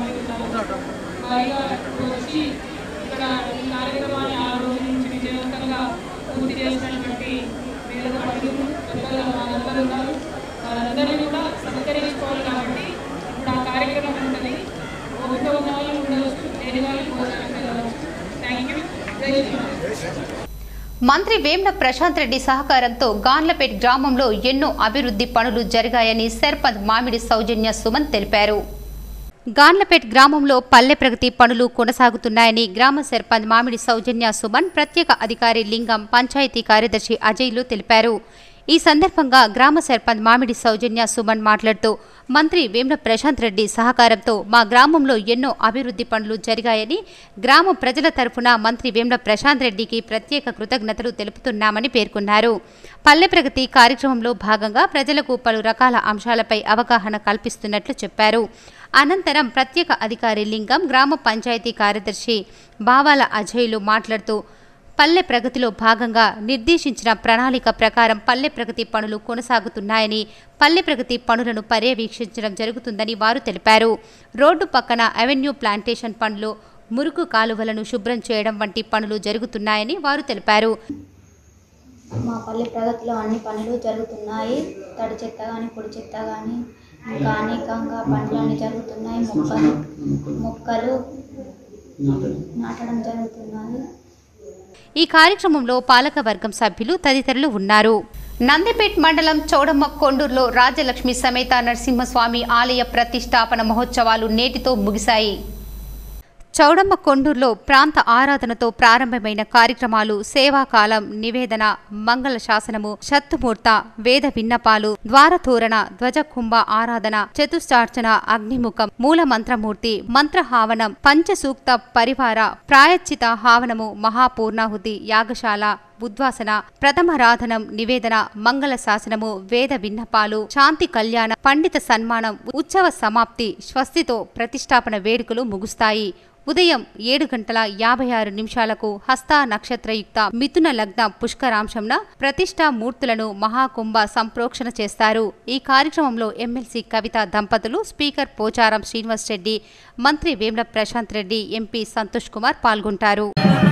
పైగా వచ్చి ఇక్కడ ఈ కార్యక్రమాన్ని ఆ రోజు నుంచి విజయవంతంగా పూర్తి చేసినటువంటి వేద పండితులు పెద్దలు వాళ్ళందరూ ఉన్నారు వాళ్ళందరినీ కూడా సత్కరించుకోవాలి కాబట్టి ఇప్పుడు ఆ కార్యక్రమం ఉంటుంది ఓపిక ఉన్న వాళ్ళు ఉండవచ్చు లేని వాళ్ళు భోజనం వెళ్ళవచ్చు థ్యాంక్ యూ జై శ్రీరామ్ మంత్రి వేమ్న ప్రశాంత్ రెడ్డి సహకారంతో గాన్లపేట్ గ్రామంలో ఎన్నో అభివృద్ధి పనులు జరిగాయని సర్పంచ్ మామిడి సౌజన్య సుమన్ తెలిపారు గాన్లపేట్ గ్రామంలో పల్లె ప్రగతి పనులు కొనసాగుతున్నాయని గ్రామ సర్పంచ్ మామిడి సౌజన్య సుమన్ ప్రత్యేక అధికారి లింగం పంచాయతీ కార్యదర్శి అజయ్లు తెలిపారు ఈ సందర్భంగా గ్రామ సర్పంచ్ మామిడి సౌజన్య సుమన్ మాట్లాడుతూ మంత్రి వేమ్ల ప్రశాంత్ రెడ్డి సహకారంతో మా గ్రామంలో ఎన్నో అభివృద్ధి పనులు జరిగాయని గ్రామ ప్రజల తరఫున మంత్రి వేమ్ల ప్రశాంత్ రెడ్డికి ప్రత్యేక కృతజ్ఞతలు తెలుపుతున్నామని పేర్కొన్నారు పల్లె ప్రగతి కార్యక్రమంలో భాగంగా ప్రజలకు పలు రకాల అంశాలపై అవగాహన కల్పిస్తున్నట్లు చెప్పారు అనంతరం ప్రత్యేక అధికారి లింగం గ్రామ పంచాయతీ కార్యదర్శి బావాల అజయ్లు మాట్లాడుతూ పల్లె ప్రగతిలో భాగంగా నిర్దేశించిన ప్రణాళిక ప్రకారం పల్లె ప్రగతి పనులు కొనసాగుతున్నాయని పల్లె ప్రగతి పనులను పర్యవేక్షించడం జరుగుతుందని వారు తెలిపారు రోడ్డు పక్కన అవెన్యూ ప్లాంటేషన్ పనులు మురుకు కాలువలను శుభ్రం చేయడం వంటి పనులు జరుగుతున్నాయని వారు తెలిపారు మా పల్లె ప్రగతిలో అన్ని పనులు జరుగుతున్నాయి తడి చెత్త కానీ పొడి చెత్త కానీ ఇంకా అనేకంగా పనులన్నీ జరుగుతున్నాయి మొక్కలు మొక్కలు నాటడం జరుగుతున్నాయి ఈ కార్యక్రమంలో పాలక వర్గం సభ్యులు తదితరులు ఉన్నారు నందిపేట్ మండలం చౌడమ్మ కొండూరులో రాజలక్ష్మి సమేత నరసింహస్వామి ఆలయ ప్రతిష్టాపన మహోత్సవాలు నేటితో ముగిశాయి చౌడమ్మ కొండూరులో ప్రాంత ఆరాధనతో ప్రారంభమైన కార్యక్రమాలు సేవాకాలం నివేదన మంగళ శాసనము శత్తుమూర్త వేద విన్నపాలు ద్వారతోరణ ధ్వజకుంభ ఆరాధన చతుష్టార్చన అగ్నిముఖం మూల మంత్రమూర్తి మంత్రహావనం పంచసూక్త పరివార ప్రాయశ్చిత హావనము మహాపూర్ణాహుతి యాగశాల ఉద్వాసన ప్రథమరాధనం నివేదన మంగళ శాసనము వేద విన్నపాలు శాంతి కళ్యాణ పండిత సన్మానం ఉత్సవ సమాప్తి స్వస్తితో ప్రతిష్టాపన వేడుకలు ముగుస్తాయి ఉదయం ఏడు గంటల యాభై ఆరు నిమిషాలకు హస్త నక్షత్రయుక్త మిథున లగ్న పుష్కరాంశంన ప్రతిష్టా మూర్తులను మహాకుంభ సంప్రోక్షణ చేస్తారు ఈ కార్యక్రమంలో ఎమ్మెల్సీ కవిత దంపతులు స్పీకర్ పోచారం శ్రీనివాస్ రెడ్డి మంత్రి వేమ్ల ప్రశాంత్ రెడ్డి ఎంపీ సంతోష్ కుమార్ పాల్గొంటారు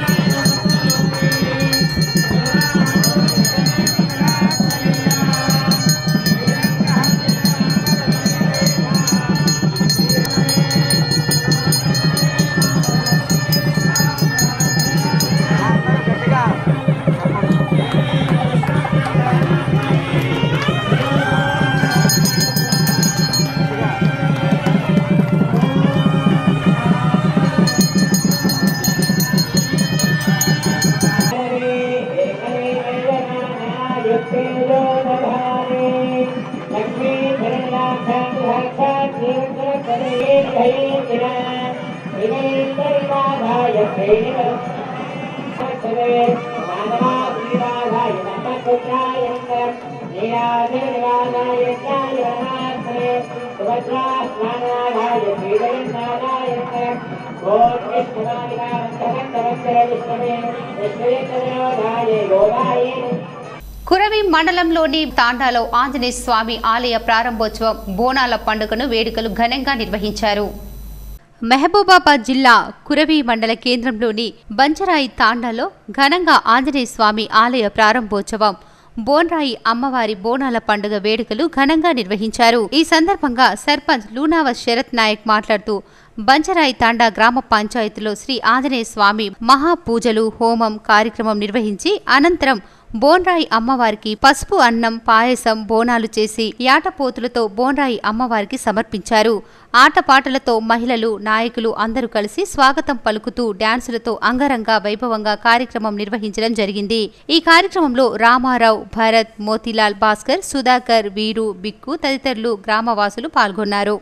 కురవి మండలంలోని తాండాలో ఆంజనేయ స్వామి ఆలయ ప్రారంభోత్సవం బోనాల పండుగను వేడుకలు ఘనంగా నిర్వహించారు మహబూబాబాద్ జిల్లా కురవి మండల కేంద్రంలోని బంజరాయి తాండాలో ఘనంగా ఆంజనేయ స్వామి ఆలయ ప్రారంభోత్సవం బోన్రాయి అమ్మవారి బోనాల పండుగ వేడుకలు ఘనంగా నిర్వహించారు ఈ సందర్భంగా సర్పంచ్ లూనావ శరత్ నాయక్ మాట్లాడుతూ బంజరాయి తాండా గ్రామ పంచాయతీలో శ్రీ ఆంజనేయ స్వామి మహాపూజలు హోమం కార్యక్రమం నిర్వహించి అనంతరం బోన్రాయి అమ్మవారికి పసుపు అన్నం పాయసం బోనాలు చేసి యాటపోతులతో బోన్రాయి అమ్మవారికి సమర్పించారు ఆటపాటలతో మహిళలు నాయకులు అందరూ కలిసి స్వాగతం పలుకుతూ డాన్సులతో అంగరంగ వైభవంగా కార్యక్రమం నిర్వహించడం జరిగింది ఈ కార్యక్రమంలో రామారావు భరత్ మోతీలాల్ భాస్కర్ సుధాకర్ వీరు బిక్కు తదితరులు గ్రామవాసులు పాల్గొన్నారు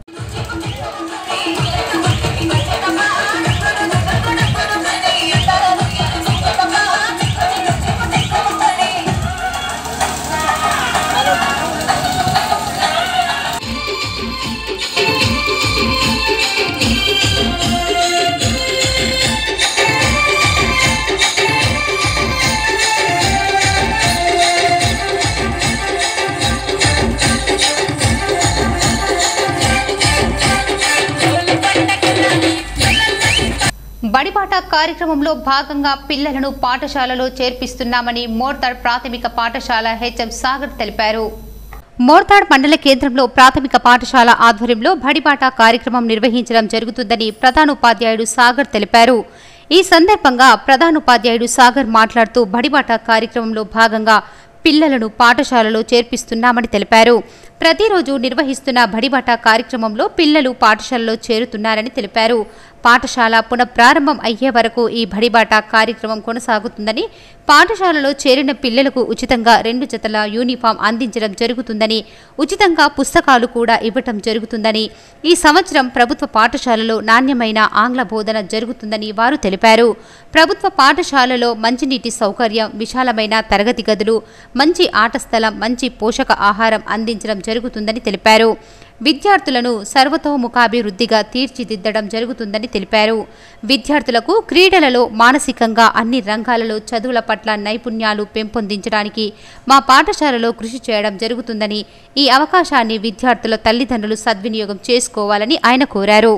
బడిబాట కార్యక్రమంలో భాగంగా పిల్లలను పాఠశాలలో చేర్పిస్తున్నామని మోర్తాడ్ ప్రాథమిక పాఠశాల హెచ్ఎం సాగర్ తెలిపారు మోర్తాడ్ మండల కేంద్రంలో ప్రాథమిక పాఠశాల ఆధ్వర్యంలో బడిబాట కార్యక్రమం నిర్వహించడం జరుగుతుందని ప్రధానోపాధ్యాయుడు సాగర్ తెలిపారు ఈ సందర్భంగా ప్రధానోపాధ్యాయుడు సాగర్ మాట్లాడుతూ బడిబాట కార్యక్రమంలో భాగంగా పిల్లలను పాఠశాలలో చేర్పిస్తున్నామని తెలిపారు ప్రతిరోజు నిర్వహిస్తున్న బడిబాట కార్యక్రమంలో పిల్లలు పాఠశాలలో చేరుతున్నారని తెలిపారు పాఠశాల పునఃప్రారంభం అయ్యే వరకు ఈ బడిబాట కార్యక్రమం కొనసాగుతుందని పాఠశాలలో చేరిన పిల్లలకు ఉచితంగా రెండు జతల యూనిఫామ్ అందించడం జరుగుతుందని ఉచితంగా పుస్తకాలు కూడా ఇవ్వటం జరుగుతుందని ఈ సంవత్సరం ప్రభుత్వ పాఠశాలలో నాణ్యమైన ఆంగ్ల బోధన జరుగుతుందని వారు తెలిపారు ప్రభుత్వ పాఠశాలలో మంచినీటి సౌకర్యం విశాలమైన తరగతి గదులు మంచి ఆట స్థలం మంచి పోషక ఆహారం అందించడం జరుగుతుందని తెలిపారు విద్యార్థులను సర్వతోముఖాభివృద్ధిగా తీర్చిదిద్దడం జరుగుతుందని తెలిపారు విద్యార్థులకు క్రీడలలో మానసికంగా అన్ని రంగాలలో చదువుల పట్ల నైపుణ్యాలు పెంపొందించడానికి మా పాఠశాలలో కృషి చేయడం జరుగుతుందని ఈ అవకాశాన్ని విద్యార్థుల తల్లిదండ్రులు సద్వినియోగం చేసుకోవాలని ఆయన కోరారు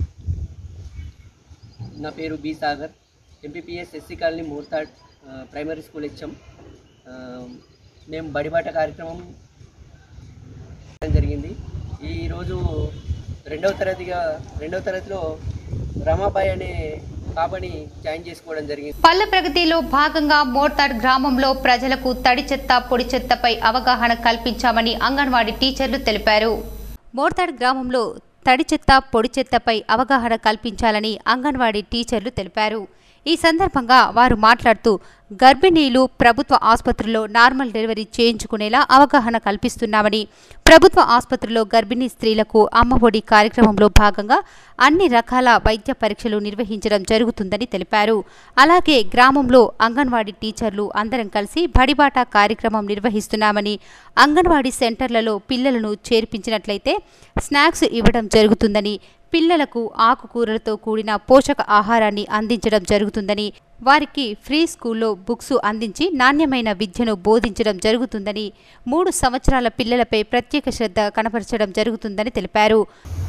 నా పేరు B Sagar MPPS SC colony Morthad ఆ, ప్రైమరీ స్కూల్ హెచ్ఎం ఆ, మేము బడిబాట కార్యక్రమం చేయడం జరిగింది ఈరోజు రెండవ తరగతిగా రెండవ తరగతిలో రమాబాయ్ అనే పాపని జాయిన్ చేసుకోవడం జరిగింది పల్లె ప్రగతిలో భాగంగా మోర్తాడ్ గ్రామంలో ప్రజలకు తడి చెత్త పొడి చెత్తపై అవగాహన కల్పించామని అంగన్వాడీ టీచర్లు తెలిపారు మోర్తాడ్ గ్రామంలో తడి చెత్త పొడి చెత్తపై అవగాహన కల్పించాలని అంగన్వాడీ టీచర్లు తెలిపారు ఈ సందర్భంగా వారు మాట్లాడుతూ గర్భిణీలు ప్రభుత్వ ఆసుపత్రుల్లో నార్మల్ డెలివరీ చేయించుకునేలా అవగాహన కల్పిస్తున్నామని ప్రభుత్వ ఆసుపత్రిలో గర్భిణీ స్త్రీలకు అమ్మఒడి కార్యక్రమంలో భాగంగా అన్ని రకాల వైద్య పరీక్షలు నిర్వహించడం జరుగుతుందని తెలిపారు అలాగే గ్రామంలో అంగన్వాడీ టీచర్లు అందరం కలిసి బడిబాట కార్యక్రమం నిర్వహిస్తున్నామని అంగన్వాడీ సెంటర్లలో పిల్లలను చేర్పించినట్లయితే స్నాక్స్ ఇవ్వడం జరుగుతుందని పిల్లలకు ఆకుకూరలతో కూడిన పోషక ఆహారాన్ని అందించడం జరుగుతుందని వారికి ఫ్రీ స్కూల్లో బుక్స్ అందించి నాణ్యమైన విద్యను బోధించడం జరుగుతుందని మూడు సంవత్సరాల పిల్లలపై ప్రత్యేక శ్రద్ధ కనపరచడం జరుగుతుందని తెలిపారు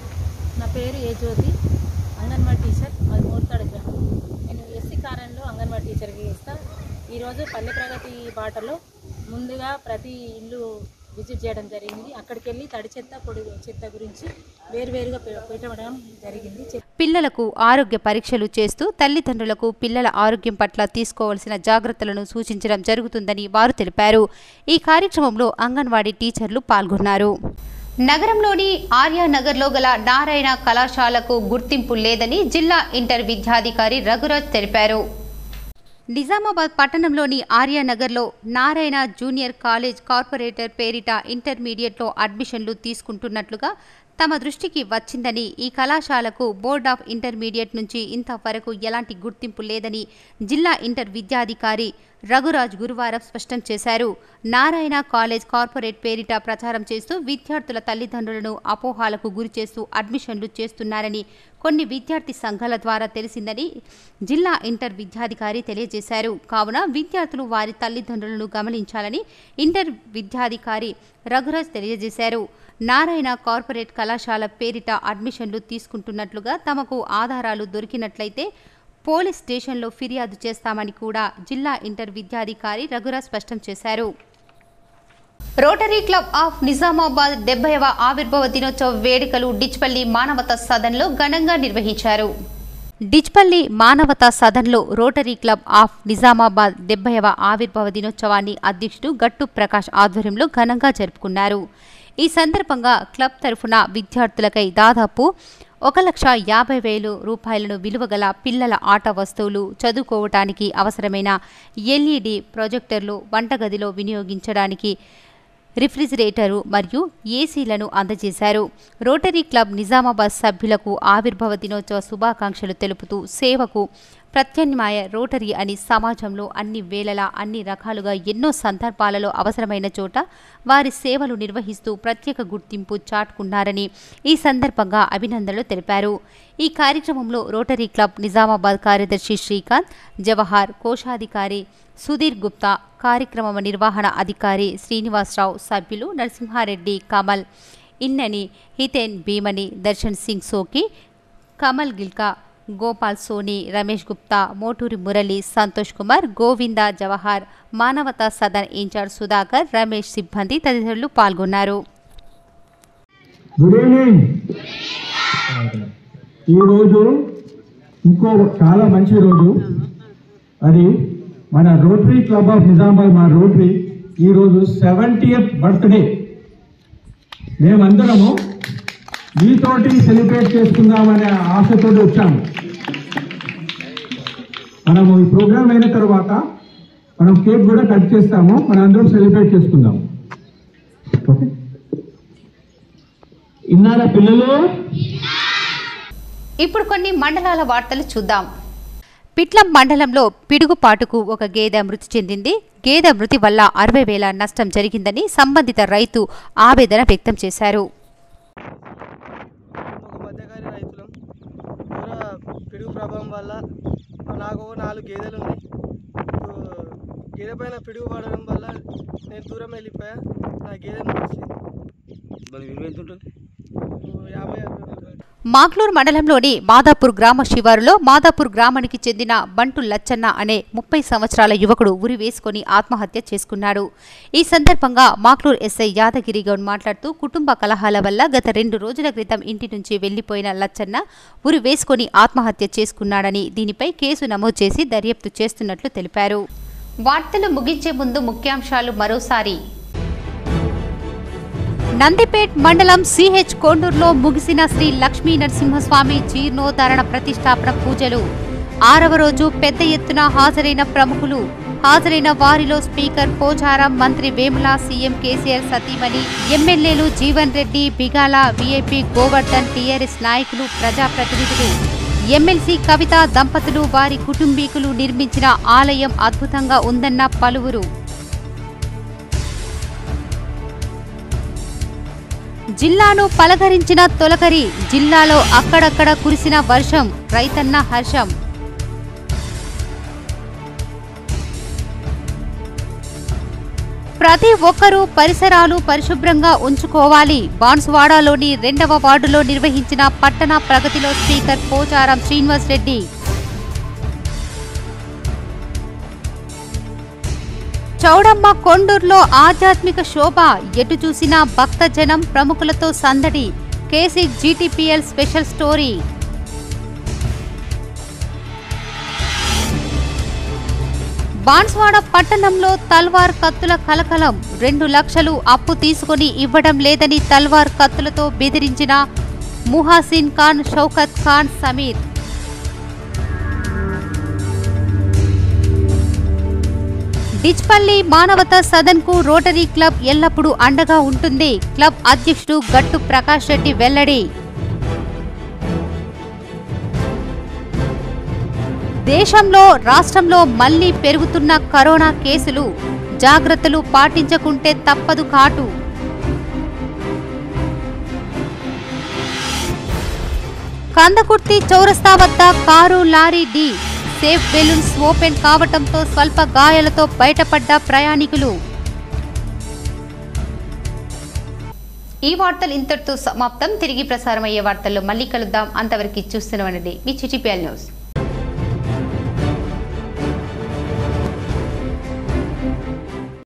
నా పేరు ఏ జ్యోతి అంగన్వాడీ టీచర్ అది మోర్తాడు గ్రామం నేను ఎస్సీ కారంలో అంగన్వాడీ టీచర్గా చేస్తా ఈరోజు పల్లె ప్రగతి బాటలో ముందుగా ప్రతి ఇల్లు విజిట్ చేయడం జరిగింది అక్కడికి వెళ్ళి తడి చెత్త పొడి చెత్త గురించి వేరువేరుగా పె- పెట్టడం జరిగింది చెప్- పిల్లలకు ఆరోగ్య పరీక్షలు చేస్తూ తల్లిదండ్రులకు పిల్లల ఆరోగ్యం పట్ల తీసుకోవాల్సిన జాగ్రత్తలను సూచించడం జరుగుతుందని వారు తెలిపారు ఈ కార్యక్రమంలో అంగన్వాడీ టీచర్లు పాల్గొన్నారు నగరంలోని ఆర్యానగర్లో గల నారాయణ కళాశాలకు గుర్తింపు లేదని జిల్లా ఇంటర్ విద్యాధికారి రఘురాజ్ తెలిపారు నిజామాబాద్ పట్టణంలోని ఆర్యానగర్లో నారాయణ జూనియర్ కాలేజ్ కార్పొరేటర్ పేరిట ఇంటర్మీడియట్లో అడ్మిషన్లు తీసుకుంటున్నట్లుగా తమ దృష్టికి వచ్చిందని ఈ కళాశాలకు బోర్డ్ ఆఫ్ ఇంటర్మీడియట్ నుంచి ఇంతవరకు ఎలాంటి గుర్తింపు లేదని జిల్లా ఇంటర్ విద్యాధికారి రఘురాజ్ గురువారం స్పష్టం చేశారు నారాయణ కాలేజ్ కార్పొరేట్ పేరిట ప్రచారం చేస్తూ విద్యార్థుల తల్లిదండ్రులను అపోహాలకు గురి చేస్తూ అడ్మిషన్లు చేస్తున్నారని కొన్ని విద్యార్థి సంఘాల ద్వారా తెలిసిందని జిల్లా ఇంటర్ విద్యాధికారి తెలియజేశారు కావున విద్యార్థులు వారి తల్లిదండ్రులను గమనించాలని ఇంటర్ విద్యాధికారి రఘురాజ్ తెలియజేశారు నారాయణ కార్పొరేట్ కళాశాల పేరిట అడ్మిషన్లు తీసుకుంటున్నట్లుగా తమకు ఆధారాలు దొరికినట్లయితే పోలీస్ స్టేషన్లో ఫిర్యాదు చేస్తామని కూడా జిల్లా ఇంటర్ విద్యాధికారి రఘురాజ్ స్పష్టం చేశారు రోటరీ క్లబ్ ఆఫ్ నిజామాబాద్ డెబ్బైవ ఆవిర్భావ దినోత్సవ వేడుకలు డిచ్పల్లి మానవతా సదన్లో ఘనంగా నిర్వహించారు డిచ్పల్లి మానవతా సదన్లో రోటరీ క్లబ్ ఆఫ్ నిజామాబాద్ డెబ్బైవ ఆవిర్భావ దినోత్సవాన్ని అధ్యక్షుడు గట్టు ప్రకాష్ ఆధ్వర్యంలో ఘనంగా జరుపుకున్నారు ఈ సందర్భంగా క్లబ్ తరఫున విద్యార్థులకై దాదాపు ఒక లక్ష యాభై వేలు రూపాయలను విలువగల పిల్లల ఆట వస్తువులు చదువుకోవటానికి అవసరమైన ఎల్ఈడి ప్రొజెక్టర్లు వంటగదిలో వినియోగించడానికి రిఫ్రిజిరేటరు మరియు ఏసీలను అందజేశారు రోటరీ క్లబ్ నిజామాబాద్ సభ్యులకు ఆవిర్భావ దినోత్సవ శుభాకాంక్షలు తెలుపుతూ సేవకు ప్రత్యామ్నాయ రోటరీ అని సమాజంలో అన్ని వేళలా అన్ని రకాలుగా ఎన్నో సందర్భాలలో అవసరమైన చోట వారి సేవలు నిర్వహిస్తూ ప్రత్యేక గుర్తింపు చాటుకున్నారని ఈ సందర్భంగా అభినందనలు తెలిపారు ఈ కార్యక్రమంలో రోటరీ క్లబ్ నిజామాబాద్ కార్యదర్శి శ్రీకాంత్ జవహార్ కోశాధికారి సుధీర్ గుప్తా కార్యక్రమ నిర్వహణ అధికారి శ్రీనివాసరావు సభ్యులు నరసింహారెడ్డి కమల్ ఇన్నని హితేన్ భీమని దర్శన్ సింగ్ సోకి కమల్ గిల్కా గోపాల్ సోని రమేష్ గుప్తా మోటూరి మురళి సంతోష్ కుమార్ గోవింద జవహార్ మానవతా సదన్ ఇన్ఛార్జ్ సుధాకర్ రమేష్ సిబ్బంది తదితరులు పాల్గొన్నారు గుడ్ ఈవినింగ్ ఈరోజు ఇంకో చాలా మంచి రోజు అది మన రోటరీ క్లబ్ ఆఫ్ నిజామాబాద్ మన రోటరీ ఈరోజు సెవెంటీయత్ బర్త్డే మేమందరము మీతోటి సెలబ్రేట్ చేసుకుందామనే ఆశతో వచ్చాము మనము ఈ ప్రోగ్రామ్ అయిన తర్వాత మనం కేక్ కూడా కట్ చేస్తాము మనందరం సెలబ్రేట్ చేసుకుందాం ఓకే ఇన్నారా పిల్లలు ఇప్పుడు కొన్ని మండలాల వార్తలు చూద్దాం పిట్లం మండలంలో పిడుగుపాటుకు ఒక గేదె మృతి చెందింది గేదె మృతి వల్ల అరవై వేల నష్టం జరిగిందని సంబంధిత రైతు ఆవేదన వ్యక్తం చేశారు పూర పిడుగు ప్రభావం వల్ల నాకు ఒక నాలుగు గేదెలు ఉన్నాయి ఇప్పుడు గేదె పైన పిడుగు పడడం వల్ల నేను దూరం వెళ్ళిపోయా నా గేదె మనిషి యాభై అరవై వేలు. మాగ్లూరు మండలంలోని మాదాపూర్ గ్రామ శివారులో మాదాపూర్ గ్రామానికి చెందిన బంటు లచ్చన్న అనే ముప్పై సంవత్సరాల యువకుడు ఉరి వేసుకొని ఆత్మహత్య చేసుకున్నాడు ఈ సందర్భంగా మాగ్లూరు ఎస్ఐ యాదగిరి గౌడ్ మాట్లాడుతూ కుటుంబ కలహాల వల్ల గత రెండు రోజుల క్రితం ఇంటి నుంచి వెళ్లిపోయిన లచ్చన్న ఉరి వేసుకొని ఆత్మహత్య చేసుకున్నాడని దీనిపై కేసు నమోదు చేసి దర్యాప్తు చేస్తున్నట్లు తెలిపారు వార్తలు ముగించే ముందు ముఖ్యాంశాలు మరోసారి నందిపేట్ మండలం సిహెచ్ కొండూరులో ముగిసిన శ్రీ లక్ష్మీ నరసింహస్వామి జీర్ణోద్ధరణ ప్రతిష్టాపన పూజలు ఆరవ రోజు పెద్ద ఎత్తున హాజరైన ప్రముఖులు హాజరైన వారిలో స్పీకర్ పోచారం మంత్రి వేముల సీఎం కేసీఆర్ సతీమణి ఎమ్మెల్యేలు జీవన్ రెడ్డి బిగాల వీఐపీ గోవర్ధన్ టీఆర్ఎస్ నాయకులు ప్రజాప్రతినిధులు ఎమ్మెల్సీ కవిత దంపతులు వారి కుటుంబీకులు నిర్మించిన ఆలయం అద్భుతంగా ఉందన్న పలువురు జిల్లాను పలకరించిన తొలకరి జిల్లాలో అక్కడక్కడ కురిసిన వర్షం రైతన్న హర్షం ప్రతి ఒక్కరూ పరిసరాలు పరిశుభ్రంగా ఉంచుకోవాలి బాన్సువాడలోని రెండవ వార్డులో నిర్వహించిన పట్టణ ప్రగతిలో స్పీకర్ పోచారం శ్రీనివాస్ రెడ్డి చౌడమ్మ కొండూరులో ఆధ్యాత్మిక శోభ ఎటు చూసినా భక్తజనం ప్రముఖులతో సందడి KC GTPL special story Banswada పట్టణంలో తల్వార్ కత్తుల కలకలం రెండు లక్షలు అప్పు తీసుకొని ఇవ్వడం లేదని తల్వార్ కత్తులతో బెదిరించిన ముహాసిన్ ఖాన్ షౌకత్ ఖాన్ సమీర్ డిచ్పల్లి మానవతా సదన్ కు రోటరీ క్లబ్ ఎల్లప్పుడూ అండగా ఉంటుంది క్లబ్ అధ్యక్షుడు గట్టు ప్రకాష్ రెడ్డి వెల్లడి దేశంలో రాష్ట్రంలో మళ్లీ పెరుగుతున్న కరోనా కేసులు జాగ్రత్తలు పాటించకుంటే తప్పదు కాటు కందకుర్తి చౌరస్తా వద్ద కారు లారీ ఢీ సేఫ్ బెలూన్స్ ఓపెన్ కావటంతో స్వల్ప గాయాలతో బయటపడ్డ ప్రయాణికులు ఈ వార్తలు ఇంతటితో సమాప్తం తిరిగి ప్రసారం అయ్యే వార్తల్లో మళ్ళీ కలుద్దాం అంతవరకు చూస్తూనే ఉండండి మీ చిటిపిఎల్ న్యూస్